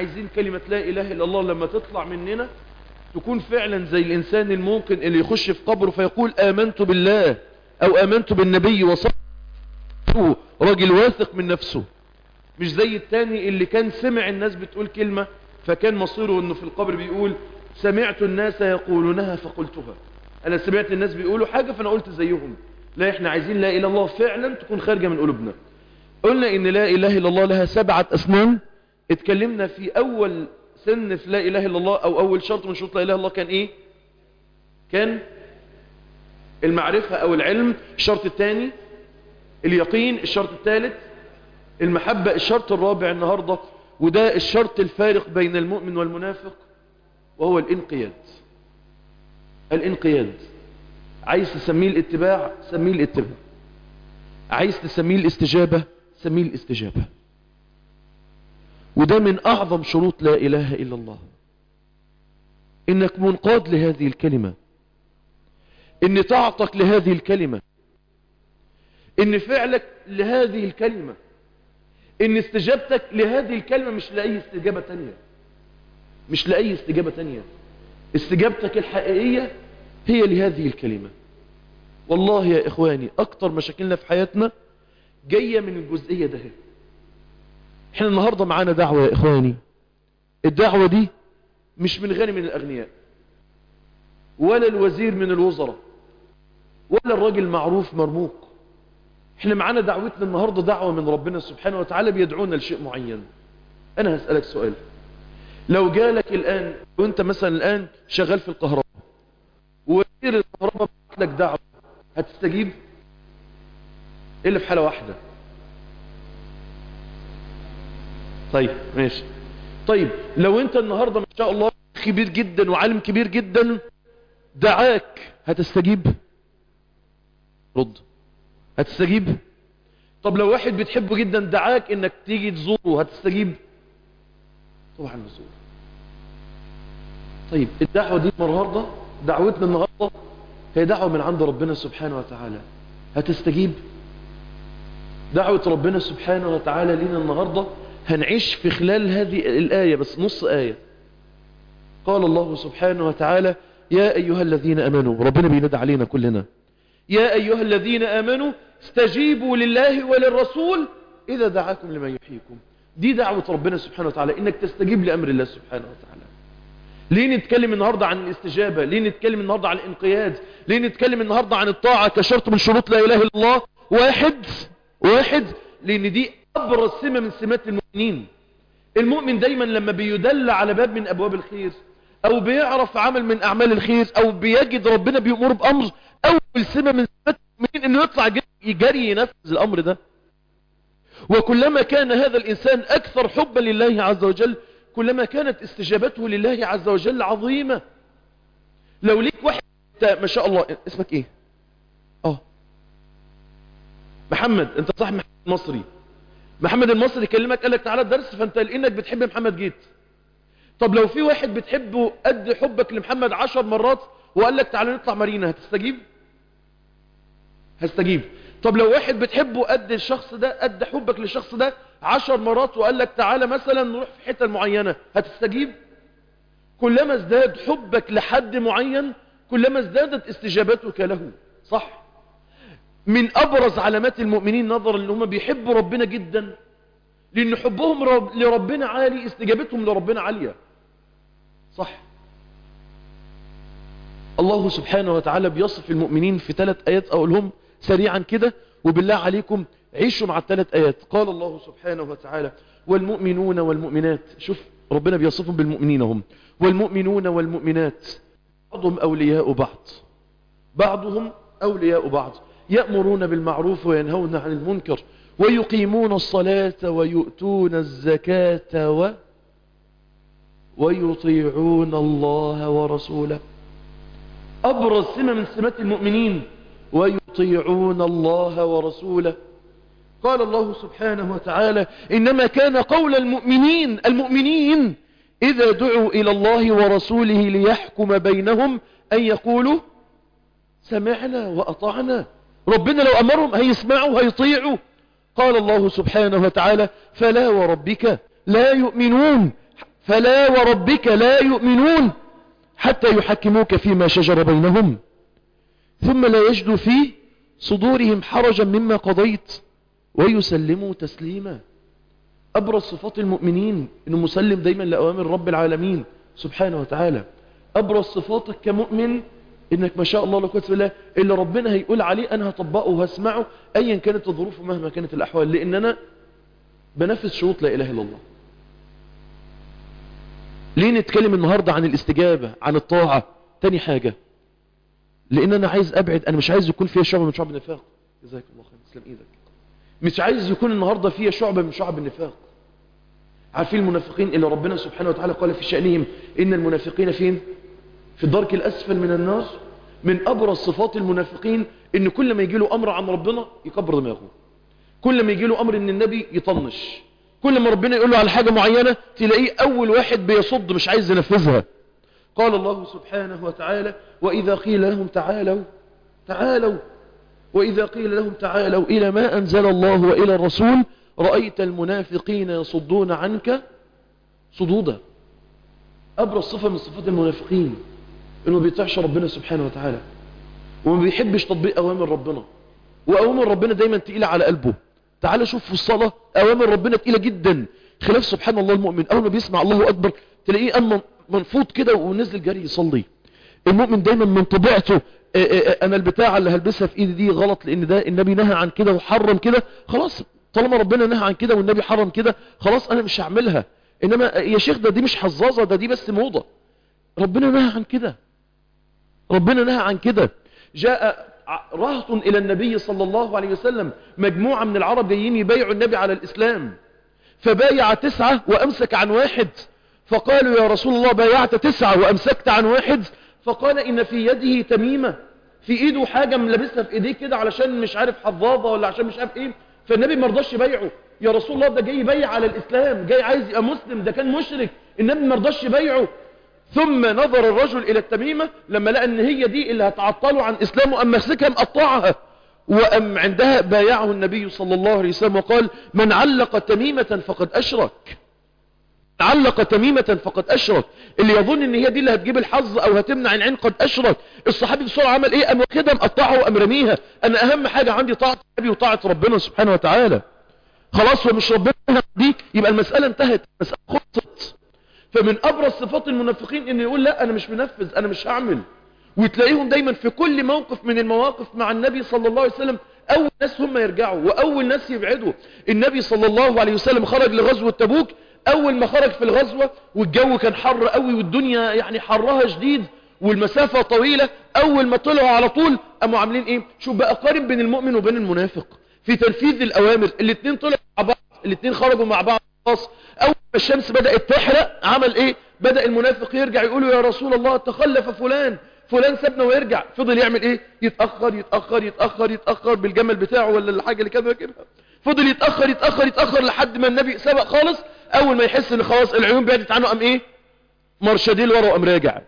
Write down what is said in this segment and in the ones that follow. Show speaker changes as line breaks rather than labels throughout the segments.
عايزين كلمة لا إله إلا الله لما تطلع مننا تكون فعلا زي الإنسان الممكن اللي يخش في قبره فيقول آمنت بالله أو آمنت بالنبي وصدقه راجل واثق من نفسه مش زي التاني اللي كان سمع الناس بتقول كلمة فكان مصيره انه في القبر بيقول سمعت الناس يقولونها فقلتها انا سمعت الناس بيقولوا حاجة فانا قلت زيهم لا احنا عايزين لا اله الا الله فعلا تكون خارجة من قلوبنا قلنا ان لا اله الا الله لها سبعة اسنان اتكلمنا في اول سن في لا اله الا الله او اول شرط من شروط لا اله الا الله كان ايه كان المعرفة او العلم الشرط الثاني اليقين الشرط الثالث المحبة الشرط الرابع النهاردة وده الشرط الفارق بين المؤمن والمنافق وهو الانقياد الانقياد عايز تسميه الاتباع سميه الاتباع عايز تسميه الاستجابة سميه الاستجابة وده من اعظم شروط لا اله الا الله انك منقاد لهذه الكلمة ان طاعتك لهذه الكلمة ان فعلك لهذه الكلمة ان استجابتك لهذه الكلمة مش لأي استجابة تانية مش لأي استجابة تانية استجابتك الحقيقية هي لهذه الكلمة والله يا إخواني أكتر مشاكلنا في حياتنا جاية من الجزئية ده احنا النهاردة معانا دعوة يا إخواني الدعوة دي مش من غني من الأغنياء ولا الوزير من الوزراء ولا الراجل معروف مرموق احنا معانا دعوتنا النهاردة دعوة من ربنا سبحانه وتعالى بيدعونا لشيء معين انا هسألك سؤال لو جالك الان وانت مثلا الان شغال في الكهرباء ووزير الكهرباء بعت لك دعوة هتستجيب الا في حالة واحدة طيب ماشي طيب لو انت النهاردة ما شاء الله كبير جدا وعالم كبير جدا دعاك هتستجيب رد هتستجيب طب لو واحد بتحبه جدا دعاك انك تيجي تزوره هتستجيب طبعا نزور طيب الدعوة دي النهاردة دعوتنا النهاردة هي دعوة من عند ربنا سبحانه وتعالى هتستجيب دعوة ربنا سبحانه وتعالى لنا النهاردة هنعيش في خلال هذه الآية بس نص آية قال الله سبحانه وتعالى يا أيها الذين أمنوا ربنا بينادى علينا كلنا يا أيها الذين آمنوا استجيبوا لله وللرسول إذا دعاكم لما يحييكم دي دعوة ربنا سبحانه وتعالى إنك تستجيب لأمر الله سبحانه وتعالى ليه نتكلم النهاردة عن الاستجابة ليه نتكلم النهاردة عن الانقياد ليه نتكلم النهاردة عن الطاعة كشرط من شروط لا إله إلا الله واحد واحد لأن دي أبرز سمة من سمات المؤمنين المؤمن دايما لما بيدل على باب من أبواب الخير أو بيعرف عمل من أعمال الخير أو بيجد ربنا بيأمر بأمر أول سمة من سمات المؤمنين أنه يطلع جري ينفذ الأمر ده وكلما كان هذا الإنسان أكثر حبا لله عز وجل كلما كانت استجابته لله عز وجل عظيمة لو ليك واحد ما شاء الله اسمك ايه اه محمد انت صح محمد المصري محمد المصري يكلمك قال لك تعالى الدرس فانت لانك بتحب محمد جيت طب لو في واحد بتحبه قد حبك لمحمد عشر مرات وقال لك تعالى نطلع مارينا هتستجيب هستجيب طب لو واحد بتحبه قد الشخص ده قد حبك للشخص ده عشر مرات وقال لك تعالى مثلا نروح في حتة معينة هتستجيب كلما ازداد حبك لحد معين كلما ازدادت استجابتك له صح من ابرز علامات المؤمنين نظرا ان هم بيحبوا ربنا جدا لان حبهم رب لربنا عالي استجابتهم لربنا عالية صح الله سبحانه وتعالى بيصف المؤمنين في ثلاث ايات اقولهم سريعا كده وبالله عليكم عيشوا مع الثلاث آيات قال الله سبحانه وتعالى والمؤمنون والمؤمنات شوف ربنا بيصفهم بالمؤمنين هم والمؤمنون والمؤمنات بعضهم أولياء بعض بعضهم أولياء بعض يأمرون بالمعروف وينهون عن المنكر ويقيمون الصلاة ويؤتون الزكاة و ويطيعون الله ورسوله أبرز سمة من سمات المؤمنين ويطيعون الله ورسوله قال الله سبحانه وتعالى إنما كان قول المؤمنين المؤمنين إذا دعوا إلى الله ورسوله ليحكم بينهم أن يقولوا سمعنا وأطعنا ربنا لو أمرهم هيسمعوا هيطيعوا قال الله سبحانه وتعالى فلا وربك لا يؤمنون فلا وربك لا يؤمنون حتى يحكموك فيما شجر بينهم ثم لا يجدوا في صدورهم حرجا مما قضيت ويسلموا تسليما أبرز صفات المؤمنين أنه مسلم دايما لأوامر رب العالمين سبحانه وتعالى أبرز صفاتك كمؤمن إنك ما شاء الله لك الله اللي ربنا هيقول عليه أنا هطبقه وهسمعه أيا كانت الظروف ومهما كانت الأحوال لأن أنا بنفذ شروط لا إله إلا الله ليه نتكلم النهاردة عن الاستجابة عن الطاعة تاني حاجة لأن أنا عايز أبعد أنا مش عايز يكون فيها شعب من شعب النفاق جزاك الله خير تسلم إيدك مش عايز يكون النهاردة فيها شعب من شعب النفاق عارفين المنافقين اللي ربنا سبحانه وتعالى قال في شأنهم إن المنافقين فين في الدرك الأسفل من النار من أبرز صفات المنافقين إن كل ما يجي له أمر عن ربنا يكبر دماغه كل ما يجي له أمر إن النبي يطنش كل ما ربنا يقول له على حاجة معينة تلاقيه أول واحد بيصد مش عايز ينفذها قال الله سبحانه وتعالى وإذا قيل لهم تعالوا تعالوا وإذا قيل لهم تعالوا إلى ما أنزل الله وإلى الرسول رأيت المنافقين يصدون عنك صدودا أبرز صفة من صفات المنافقين إنه بيطيعش ربنا سبحانه وتعالى وما بيحبش تطبيق أوامر ربنا وأوامر ربنا دايما تقيلة على قلبه تعال شوف في الصلاة أوامر ربنا تقيلة جدا خلاف سبحان الله المؤمن أول ما بيسمع الله أكبر تلاقيه أما منفوض كده ونزل جري يصلي المؤمن دايما من طبيعته أنا البتاعة اللي هلبسها في إيدي دي غلط لأن ده النبي نهى عن كده وحرم كده خلاص طالما ربنا نهى عن كده والنبي حرم كده خلاص أنا مش هعملها إنما يا شيخ ده دي مش حظاظة ده دي بس موضة ربنا نهى عن كده ربنا نهى عن كده جاء رهط إلى النبي صلى الله عليه وسلم مجموعة من العرب جايين يبايعوا النبي على الإسلام فبايع تسعة وأمسك عن واحد فقالوا يا رسول الله بايعت تسعة وأمسكت عن واحد فقال إن في يده تميمة في إيده حاجة ملبسها في إيديه كده علشان مش عارف حظاظة ولا عشان مش عارف إيه فالنبي مرضاش يبايعه يا رسول الله ده جاي يبايع على الإسلام جاي عايز يبقى مسلم ده كان مشرك النبي مرضاش يبايعه ثم نظر الرجل إلى التميمة لما لقى أن هي دي اللي هتعطله عن إسلامه أم مسكها مقطعها وأم عندها بايعه النبي صلى الله عليه وسلم وقال من علق تميمة فقد أشرك علق تميمة فقد أشرك اللي يظن ان هي دي اللي هتجيب الحظ او هتمنع العين قد أشرك الصحابي بسرعة عمل ايه ام كده مقطعه وام رميها انا اهم حاجة عندي طاعة النبي وطاعة ربنا سبحانه وتعالى خلاص ومش ربنا دي يبقى المسألة انتهت المسألة خلصت فمن ابرز صفات المنافقين انه يقول لا انا مش منفذ انا مش هعمل وتلاقيهم دايما في كل موقف من المواقف مع النبي صلى الله عليه وسلم اول ناس هم يرجعوا واول ناس يبعدوا النبي صلى الله عليه وسلم خرج لغزوة تبوك اول ما خرج في الغزوة والجو كان حر قوي والدنيا يعني حرها شديد والمسافة طويلة اول ما طلعوا على طول قاموا عاملين ايه شوف بقى قارن بين المؤمن وبين المنافق في تنفيذ الاوامر الاثنين طلعوا مع بعض الاثنين خرجوا مع بعض خلاص اول ما الشمس بدأت تحرق عمل ايه بدأ المنافق يرجع يقولوا يا رسول الله تخلف فلان فلان سابنا ويرجع فضل يعمل ايه يتأخر يتأخر يتأخر يتأخر بالجمل بتاعه ولا الحاجة اللي كان راكبها فضل يتأخر يتأخر يتأخر لحد ما النبي سبق خالص اول ما يحس ان خلاص العيون بعدت عنه قام ايه مرشدين ورا وقام راجع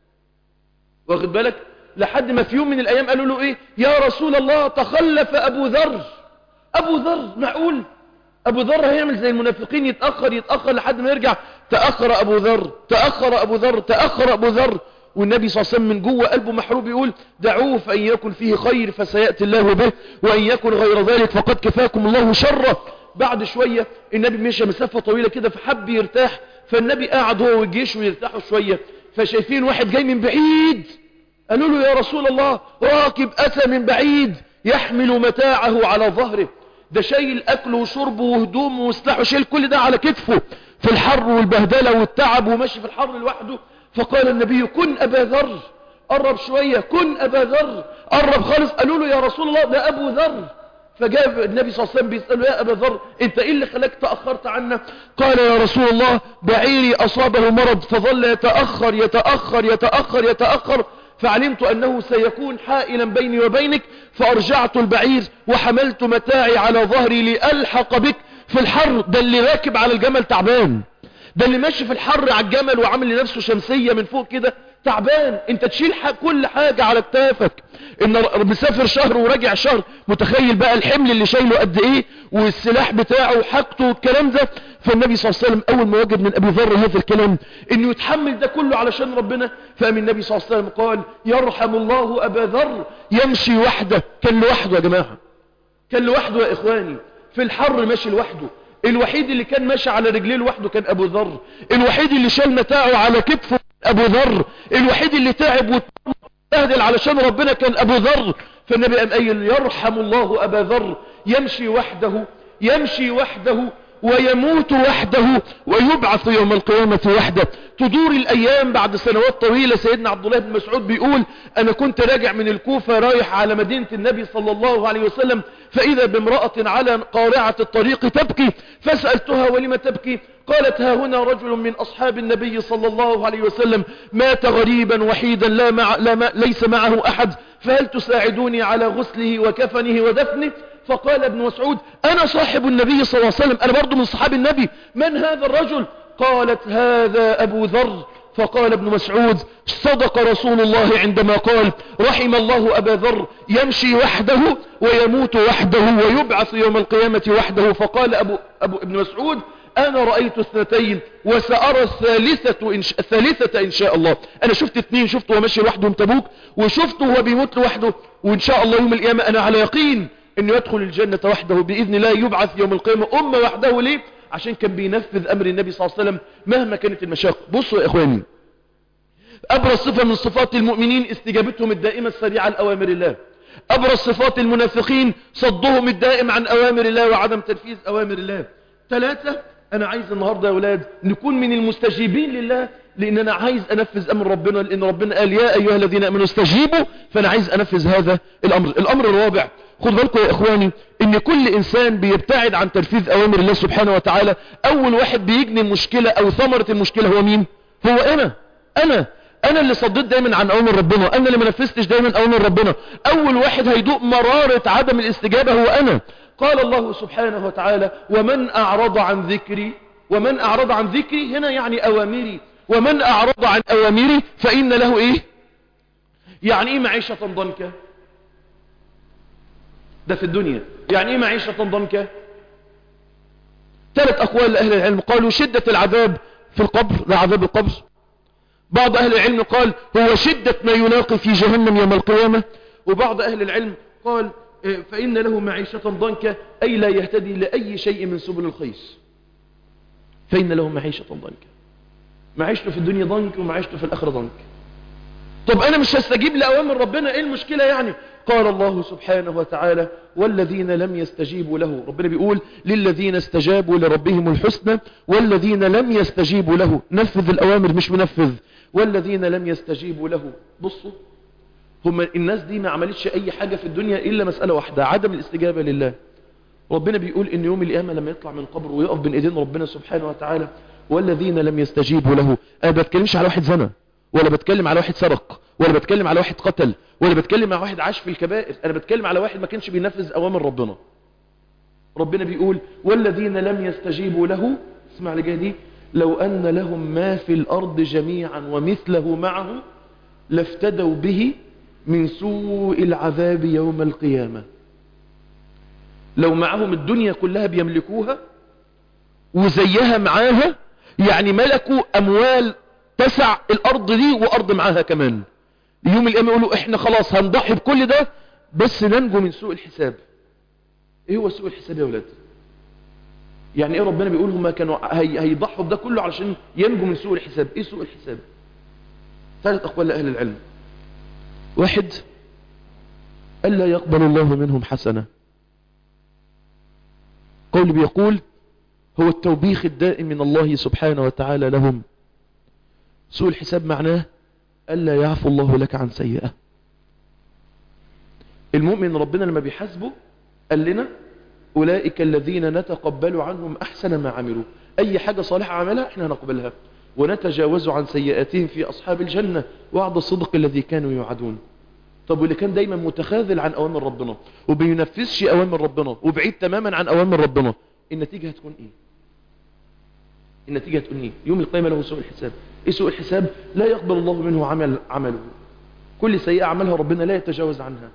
واخد بالك لحد ما في يوم من الايام قالوا له ايه يا رسول الله تخلف ابو ذر ابو ذر معقول ابو ذر هيعمل زي المنافقين يتأخر يتأخر لحد ما يرجع تأخر ابو ذر تأخر ابو ذر تأخر ابو ذر والنبي صلى الله عليه وسلم من جوه قلبه محروب يقول دعوه فإن يكن فيه خير فسيأتي الله به وإن يكن غير ذلك فقد كفاكم الله شره بعد شوية النبي مشى مسافة طويلة كده فحب يرتاح فالنبي قاعد هو والجيش ويرتاحوا شوية فشايفين واحد جاي من بعيد قالوا له يا رسول الله راكب أتى من بعيد يحمل متاعه على ظهره ده شايل أكله وشربه وهدومه وسلاحه شايل كل ده على كتفه في الحر والبهدلة والتعب وماشي في الحر لوحده فقال النبي كن أبا ذر قرب شوية كن أبا ذر قرب خالص قالوا له يا رسول الله ده أبو ذر فجاب النبي صلى الله عليه وسلم بيسأله يا أبا ذر انت ايه اللي خلاك تأخرت عنا قال يا رسول الله بعيري أصابه مرض فظل يتأخر يتأخر يتأخر يتأخر فعلمت أنه سيكون حائلا بيني وبينك فأرجعت البعير وحملت متاعي على ظهري لألحق بك في الحر ده اللي راكب على الجمل تعبان ده اللي ماشي في الحر على الجمل وعامل لنفسه شمسية من فوق كده تعبان انت تشيل كل حاجة على كتافك ان مسافر شهر وراجع شهر متخيل بقى الحمل اللي شايله قد ايه والسلاح بتاعه وحاجته والكلام ده فالنبي صلى الله عليه وسلم أول ما وجد من أبي ذر هذا الكلام إنه يتحمل ده كله علشان ربنا فقام النبي صلى الله عليه وسلم قال يرحم الله أبا ذر يمشي وحده كان لوحده يا جماعة كان لوحده يا إخواني في الحر ماشي لوحده الوحيد اللي كان ماشي على رجليه لوحده كان أبو ذر الوحيد اللي شال متاعه على كتفه أبو ذر الوحيد اللي تعب وتهدل علشان ربنا كان أبو ذر فالنبي قام قايل يرحم الله أبا ذر يمشي وحده يمشي وحده ويموت وحده ويبعث يوم القيامة وحده تدور الأيام بعد سنوات طويلة سيدنا عبد الله بن مسعود بيقول أنا كنت راجع من الكوفة رايح على مدينة النبي صلى الله عليه وسلم فإذا بامرأة على قارعة الطريق تبكي فسألتها ولم تبكي قالت ها هنا رجل من أصحاب النبي صلى الله عليه وسلم مات غريبا وحيدا لا مع لا ما ليس معه أحد فهل تساعدوني على غسله وكفنه ودفنه فقال ابن مسعود أنا صاحب النبي صلى الله عليه وسلم أنا برضو من صحاب النبي من هذا الرجل قالت هذا أبو ذر فقال ابن مسعود صدق رسول الله عندما قال رحم الله أبا ذر يمشي وحده ويموت وحده ويبعث يوم القيامة وحده فقال أبو, أبو ابن مسعود أنا رأيت اثنتين وسأرى الثالثة إن, ش... الثالثة إن شاء الله أنا شفت اثنين شفته وماشي لوحده تبوك وشفته وهو بيموت لوحده وإن شاء الله يوم القيامة أنا على يقين انه يدخل الجنة وحده بإذن الله يبعث يوم القيامة أمة وحده ليه عشان كان بينفذ أمر النبي صلى الله عليه وسلم مهما كانت المشاق بصوا يا إخواني أبرز صفة من صفات المؤمنين استجابتهم الدائمة السريعة لأوامر الله أبرز صفات المنافقين صدهم الدائم عن أوامر الله وعدم تنفيذ أوامر الله ثلاثة أنا عايز النهاردة يا أولاد نكون من المستجيبين لله لأن أنا عايز أنفذ أمر ربنا لأن ربنا قال يا أيها الذين أمنوا استجيبوا فأنا عايز أنفذ هذا الأمر الأمر الرابع خد بالكم يا إخواني إن كل إنسان بيبتعد عن تنفيذ أوامر الله سبحانه وتعالى أول واحد بيجني المشكلة أو ثمرة المشكلة هو مين هو أنا أنا أنا اللي صديت دايما عن أوامر ربنا أنا اللي ما نفذتش دايما أوامر ربنا أول واحد هيدوق مرارة عدم الاستجابة هو أنا قال الله سبحانه وتعالى ومن أعرض عن ذكري ومن أعرض عن ذكري هنا يعني أوامري ومن أعرض عن أوامري فإن له إيه يعني إيه معيشة ضنكة ده في الدنيا يعني إيه معيشة ضنكة ثلاث أقوال لأهل العلم قالوا شدة العذاب في القبر ده عذاب القبر بعض أهل العلم قال هو شدة ما يلاقي في جهنم يوم القيامة وبعض أهل العلم قال فإن له معيشة ضنكة أي لا يهتدي لأي شيء من سبل الخير فإن له معيشة ضنكة معيشته في الدنيا ضنك ومعيشته في الآخرة ضنك طب أنا مش هستجيب لأوامر ربنا إيه المشكلة يعني قال الله سبحانه وتعالى والذين لم يستجيبوا له ربنا بيقول للذين استجابوا لربهم الحسنى والذين لم يستجيبوا له نفذ الأوامر مش منفذ والذين لم يستجيبوا له بصوا هم الناس دي ما عملتش أي حاجة في الدنيا إلا مسألة واحدة عدم الاستجابة لله ربنا بيقول إن يوم القيامة لما يطلع من القبر ويقف بين إيدين ربنا سبحانه وتعالى والذين لم يستجيبوا له أنا بتكلمش على واحد زنا ولا بتكلم على واحد سرق ولا بتكلم على واحد قتل ولا بتكلم على واحد عاش في الكبائر أنا بتكلم على واحد ما كانش بينفذ أوامر ربنا ربنا بيقول والذين لم يستجيبوا له اسمع لجاه دي لو أن لهم ما في الأرض جميعا ومثله معه لافتدوا به من سوء العذاب يوم القيامة لو معهم الدنيا كلها بيملكوها وزيها معاها يعني ملكوا أموال تسع الأرض دي وأرض معاها كمان يوم القيامة يقولوا احنا خلاص هنضحي بكل ده بس ننجو من سوء الحساب ايه هو سوء الحساب يا ولاد يعني ايه ربنا بيقول هما كانوا هي هيضحوا بده كله علشان ينجوا من سوء الحساب ايه سوء الحساب ثالث اقوال لاهل العلم واحد الا يقبل الله منهم حسنه قول بيقول هو التوبيخ الدائم من الله سبحانه وتعالى لهم سوء الحساب معناه ألا يعفو الله لك عن سيئة المؤمن ربنا لما بيحاسبه قال لنا أولئك الذين نتقبل عنهم أحسن ما عملوا أي حاجة صالحة عملها احنا نقبلها ونتجاوز عن سيئاتهم في أصحاب الجنة وعد الصدق الذي كانوا يوعدون طب واللي كان دايما متخاذل عن أوامر ربنا وبينفذش أوامر ربنا وبعيد تماما عن أوامر ربنا النتيجة هتكون إيه النتيجة هتكون إيه يوم القيامة له سوء الحساب إيه سوء الحساب لا يقبل الله منه عمل عمله كل سيئة عملها ربنا لا يتجاوز عنها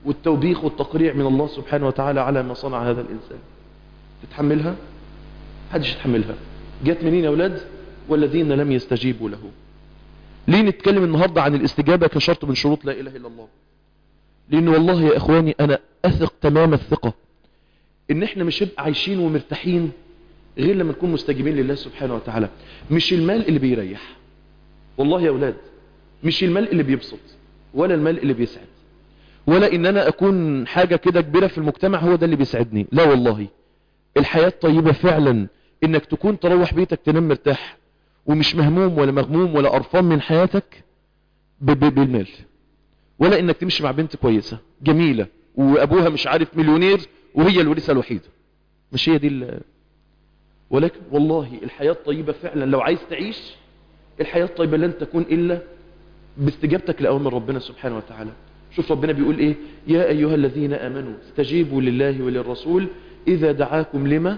والتوبيخ والتقريع من الله سبحانه وتعالى على ما صنع هذا الإنسان تتحملها محدش يتحملها جت منين يا اولاد والذين لم يستجيبوا له ليه نتكلم النهاردة عن الاستجابة كشرط من شروط لا اله الا الله لان والله يا اخواني انا اثق تمام الثقة ان احنا مش هنبقى عايشين ومرتاحين غير لما نكون مستجيبين لله سبحانه وتعالى مش المال اللي بيريح والله يا اولاد مش المال اللي بيبسط ولا المال اللي بيسعد ولا ان انا اكون حاجة كده كبيرة في المجتمع هو ده اللي بيسعدني لا والله الحياة الطيبة فعلا انك تكون تروح بيتك تنام مرتاح ومش مهموم ولا مغموم ولا قرفان من حياتك ب- ب- بالمال ولا انك تمشي مع بنت كويسة جميلة وابوها مش عارف مليونير وهي الورثة الوحيدة مش هي دي ال- ولكن والله الحياة الطيبة فعلا لو عايز تعيش الحياة الطيبة لن تكون إلا باستجابتك لأوامر ربنا سبحانه وتعالى شوف ربنا بيقول إيه يا أيها الذين آمنوا استجيبوا لله وللرسول إذا دعاكم لما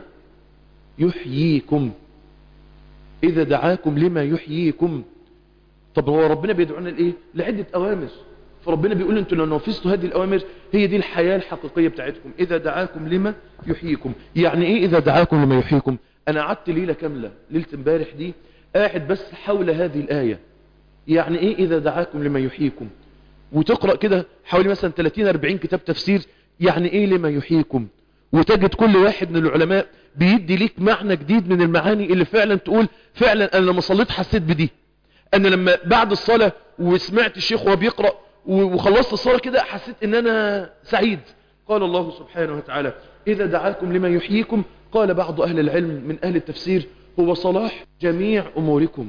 يحييكم إذا دعاكم لما يحييكم طب هو ربنا بيدعونا لإيه لعدة أوامر فربنا بيقول انتوا لو نفذتوا هذه الأوامر هي دي الحياة الحقيقية بتاعتكم إذا دعاكم لما يحييكم يعني إيه إذا دعاكم لما يحييكم أنا قعدت ليلة كاملة ليلة امبارح دي قاعد بس حول هذه الآية يعني إيه إذا دعاكم لما يحييكم وتقرأ كده حوالي مثلا 30-40 كتاب تفسير يعني إيه لما يحييكم وتجد كل واحد من العلماء بيدي ليك معنى جديد من المعاني اللي فعلا تقول فعلا أنا لما صليت حسيت بدي أنا لما بعد الصلاة وسمعت الشيخ وهو بيقرأ وخلصت الصلاة كده حسيت ان انا سعيد قال الله سبحانه وتعالى اذا دعاكم لما يحييكم قال بعض اهل العلم من اهل التفسير هو صلاح جميع اموركم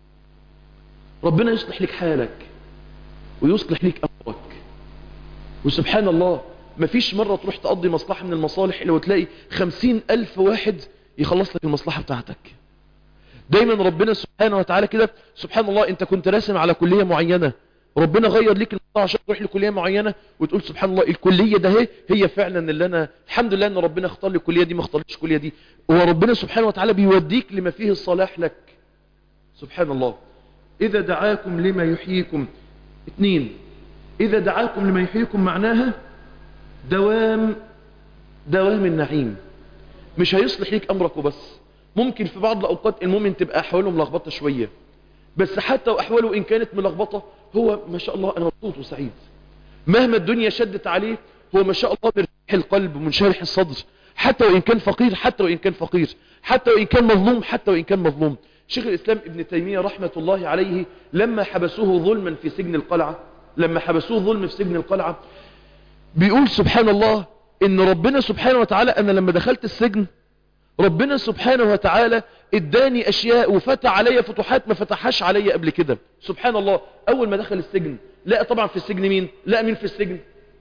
ربنا يصلح لك حالك ويصلح لك امرك وسبحان الله مفيش مرة تروح تقضي مصلحة من المصالح الا وتلاقي خمسين الف واحد يخلص لك المصلحة بتاعتك دايما ربنا سبحانه وتعالى كده سبحان الله انت كنت راسم على كلية معينة ربنا غير ليك الموضوع عشان تروح لكليه معينه وتقول سبحان الله الكليه ده هي هي فعلا اللي انا الحمد لله ان ربنا اختار لي الكليه دي ما اختارليش الكليه دي هو ربنا سبحانه وتعالى بيوديك لما فيه الصلاح لك سبحان الله اذا دعاكم لما يحييكم اثنين اذا دعاكم لما يحييكم معناها دوام دوام النعيم مش هيصلح ليك امرك وبس ممكن في بعض الاوقات المؤمن تبقى احواله ملخبطه شويه بس حتى واحواله ان كانت ملخبطه هو ما شاء الله انا مبسوط وسعيد مهما الدنيا شدت عليه هو ما شاء الله مرتاح القلب ومنشرح الصدر حتى وان كان فقير حتى وان كان فقير حتى وان كان مظلوم حتى وان كان مظلوم شيخ الاسلام ابن تيميه رحمه الله عليه لما حبسوه ظلما في سجن القلعه لما حبسوه ظلم في سجن القلعه بيقول سبحان الله ان ربنا سبحانه وتعالى انا لما دخلت السجن ربنا سبحانه وتعالى اداني اشياء وفتح علي فتوحات ما فتحهاش علي قبل كده سبحان الله اول ما دخل السجن لقى طبعا في السجن مين لقى مين في السجن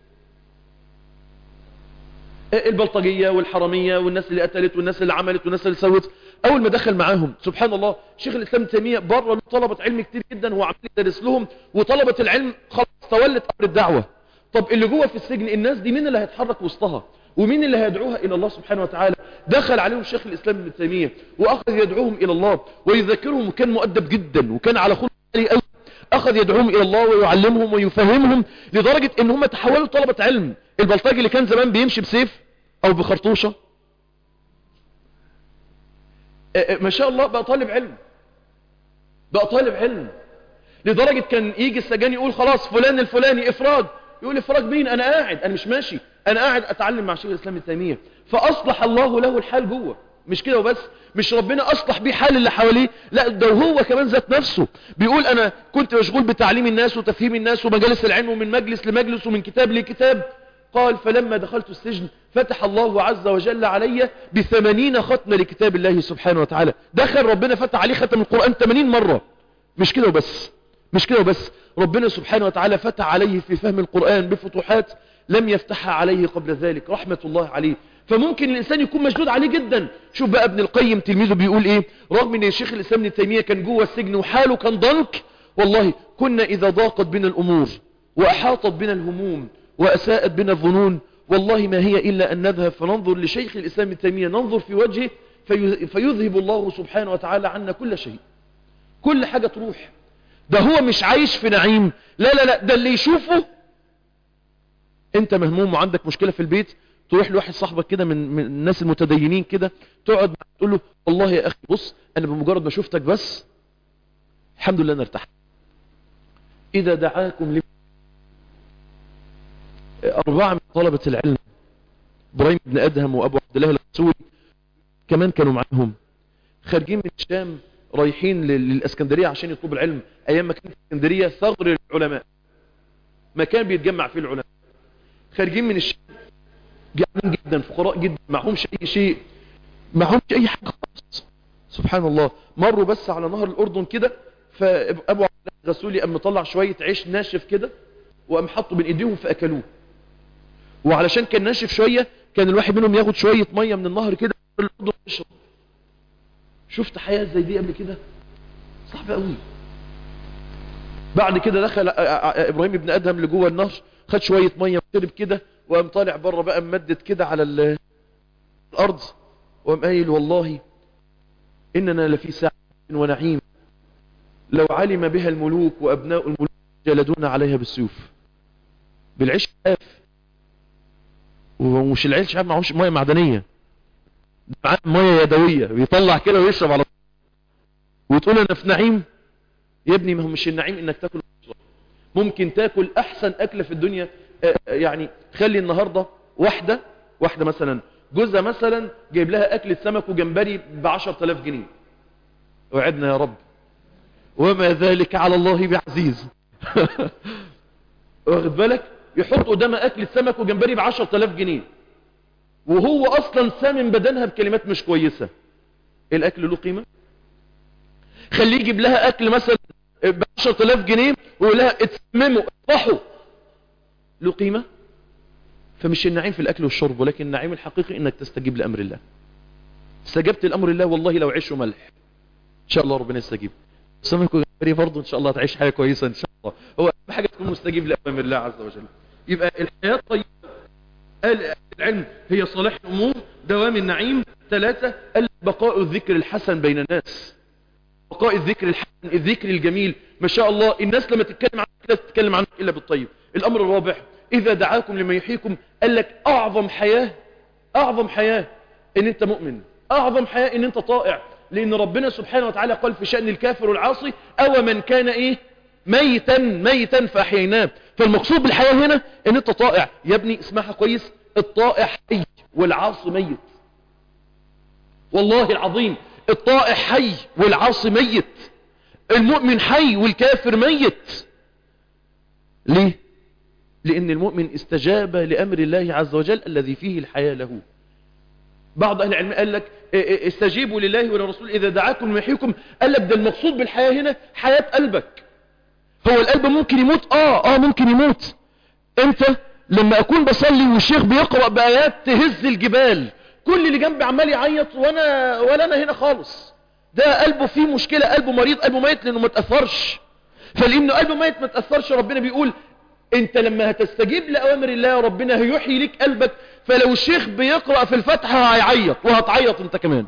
البلطجية والحرامية والناس اللي قتلت والناس اللي عملت والناس اللي سوت اول ما دخل معاهم سبحان الله شيخ الاسلام تيمية بره له طلبة علم كتير جدا هو عمال يدرس لهم وطلبة العلم خلاص تولت امر الدعوة طب اللي جوه في السجن الناس دي مين اللي هيتحرك وسطها ومين اللي هيدعوها إلى الله سبحانه وتعالى دخل عليهم شيخ الإسلام ابن تيمية وأخذ يدعوهم إلى الله ويذكرهم وكان مؤدب جدا وكان على خلق عالي قوي أخذ يدعوهم إلى الله ويعلمهم ويفهمهم لدرجة إن هم تحولوا طلبة علم البلطجي اللي كان زمان بيمشي بسيف أو بخرطوشة ما شاء الله بقى طالب علم بقى طالب علم لدرجة كان يجي السجان يقول خلاص فلان الفلاني إفراد يقول إفراج مين أنا قاعد أنا مش ماشي أنا قاعد أتعلم مع شيخ الإسلام التيمية فأصلح الله له الحال جوه مش كده وبس مش ربنا أصلح بيه حال اللي حواليه لا ده هو كمان ذات نفسه بيقول أنا كنت مشغول بتعليم الناس وتفهيم الناس ومجالس العلم ومن مجلس لمجلس ومن كتاب لكتاب قال فلما دخلت السجن فتح الله عز وجل علي بثمانين ختمة لكتاب الله سبحانه وتعالى دخل ربنا فتح عليه ختم القرآن 80 مرة مش كده وبس مش كده وبس ربنا سبحانه وتعالى فتح عليه في فهم القرآن بفتوحات لم يفتحها عليه قبل ذلك رحمة الله عليه فممكن الإنسان يكون مشدود عليه جدا شوف بقى ابن القيم تلميذه بيقول ايه رغم ان الشيخ الإسلام ابن تيمية كان جوه السجن وحاله كان ضنك والله كنا إذا ضاقت بنا الأمور وأحاطت بنا الهموم وأساءت بنا الظنون والله ما هي إلا أن نذهب فننظر لشيخ الإسلام ابن تيمية ننظر في وجهه في فيذهب الله سبحانه وتعالى عنا كل شيء كل حاجة تروح ده هو مش عايش في نعيم لا لا لا ده اللي يشوفه انت مهموم وعندك مشكلة في البيت تروح لواحد صاحبك كده من, من الناس المتدينين كده تقعد معاه تقول له والله يا اخي بص انا بمجرد ما شفتك بس الحمد لله انا ارتحت اذا دعاكم لم... اربعه من طلبه العلم ابراهيم بن ادهم وابو عبد الله الرسول كمان كانوا معاهم خارجين من الشام رايحين لل- للاسكندريه عشان يطلبوا العلم ايام ما كانت اسكندريه ثغر العلماء مكان بيتجمع فيه العلماء خارجين من الشام جعانين جدا فقراء جدا معهمش اي شيء معهمش اي حاجه خالص سبحان الله مروا بس على نهر الاردن كده فابو عبد الله الرسولي قام مطلع شويه عيش ناشف كده وقام حطه بين ايديهم فاكلوه وعلشان كان ناشف شويه كان الواحد منهم ياخد شويه ميه من النهر كده الاردن يشرب شفت حياه زي دي قبل كده صعبه قوي بعد كده دخل آ- آ- آ- ابراهيم ابن ادهم لجوه النهر خد شويه ميه وشرب كده وقام طالع بره بقى ممدد كده على ال- الارض وقام قايل والله اننا لفي ساعه ونعيم لو علم بها الملوك وابناء الملوك جلدونا عليها بالسيوف بالعيش عاف ومش العيش عاف معهوش ميه معدنيه ده معاه ميه يدويه بيطلع كده ويشرب على طول وتقول انا في نعيم يا ابني ما هو مش النعيم انك تاكل وتشرب ممكن تاكل احسن اكله في الدنيا آه، آه، يعني خلي النهارده واحده واحده مثلا جوزها مثلا جايب لها اكله سمك وجمبري ب 10000 جنيه وعدنا يا رب وما ذلك على الله بعزيز واخد بالك يحط قدامها اكله سمك وجمبري ب 10000 جنيه وهو اصلا سامن بدنها بكلمات مش كويسه الاكل له قيمه خليه يجيب لها اكل مثلا ب 10000 جنيه ويقول لها اتسمموا اطفحوا له قيمه فمش النعيم في الاكل والشرب ولكن النعيم الحقيقي انك تستجيب لامر الله استجبت لامر الله والله لو عيش وملح ان شاء الله ربنا يستجيب سمك وجمبري برضه ان شاء الله تعيش حياه كويسه ان شاء الله هو اهم حاجه تكون مستجيب لامر الله عز وجل يبقى الحياه طيبه قال العلم هي صلاح الامور دوام النعيم ثلاثه قال بقاء الذكر الحسن بين الناس بقاء الذكر الحسن الذكر الجميل ما شاء الله الناس لما تتكلم عنك لا تتكلم عنك الا بالطيب الامر الرابع اذا دعاكم لما يحييكم قال لك اعظم حياه اعظم حياه ان انت مؤمن اعظم حياه ان انت طائع لان ربنا سبحانه وتعالى قال في شان الكافر والعاصي او من كان ايه ميتا ميتا فاحييناه فالمقصود بالحياه هنا ان انت طائع يا ابني اسمعها كويس الطائع حي والعاصي ميت والله العظيم الطائع حي والعاصي ميت المؤمن حي والكافر ميت ليه لأن المؤمن استجاب لأمر الله عز وجل الذي فيه الحياة له بعض أهل العلم قال لك استجيبوا لله وللرسول إذا دعاكم ويحييكم قال لك ده المقصود بالحياة هنا حياة قلبك هو القلب ممكن يموت آه آه ممكن يموت أنت لما أكون بصلي والشيخ بيقرأ بآيات تهز الجبال كل اللي جنبي عمال يعيط وأنا ولا أنا هنا خالص ده قلبه فيه مشكلة قلبه مريض قلبه ميت لأنه ما تأثرش فلأنه قلبه ميت ما تأثرش ربنا بيقول انت لما هتستجيب لأوامر الله ربنا هيحيي لك قلبك فلو الشيخ بيقرأ في الفتحة هيعيط وهتعيط انت كمان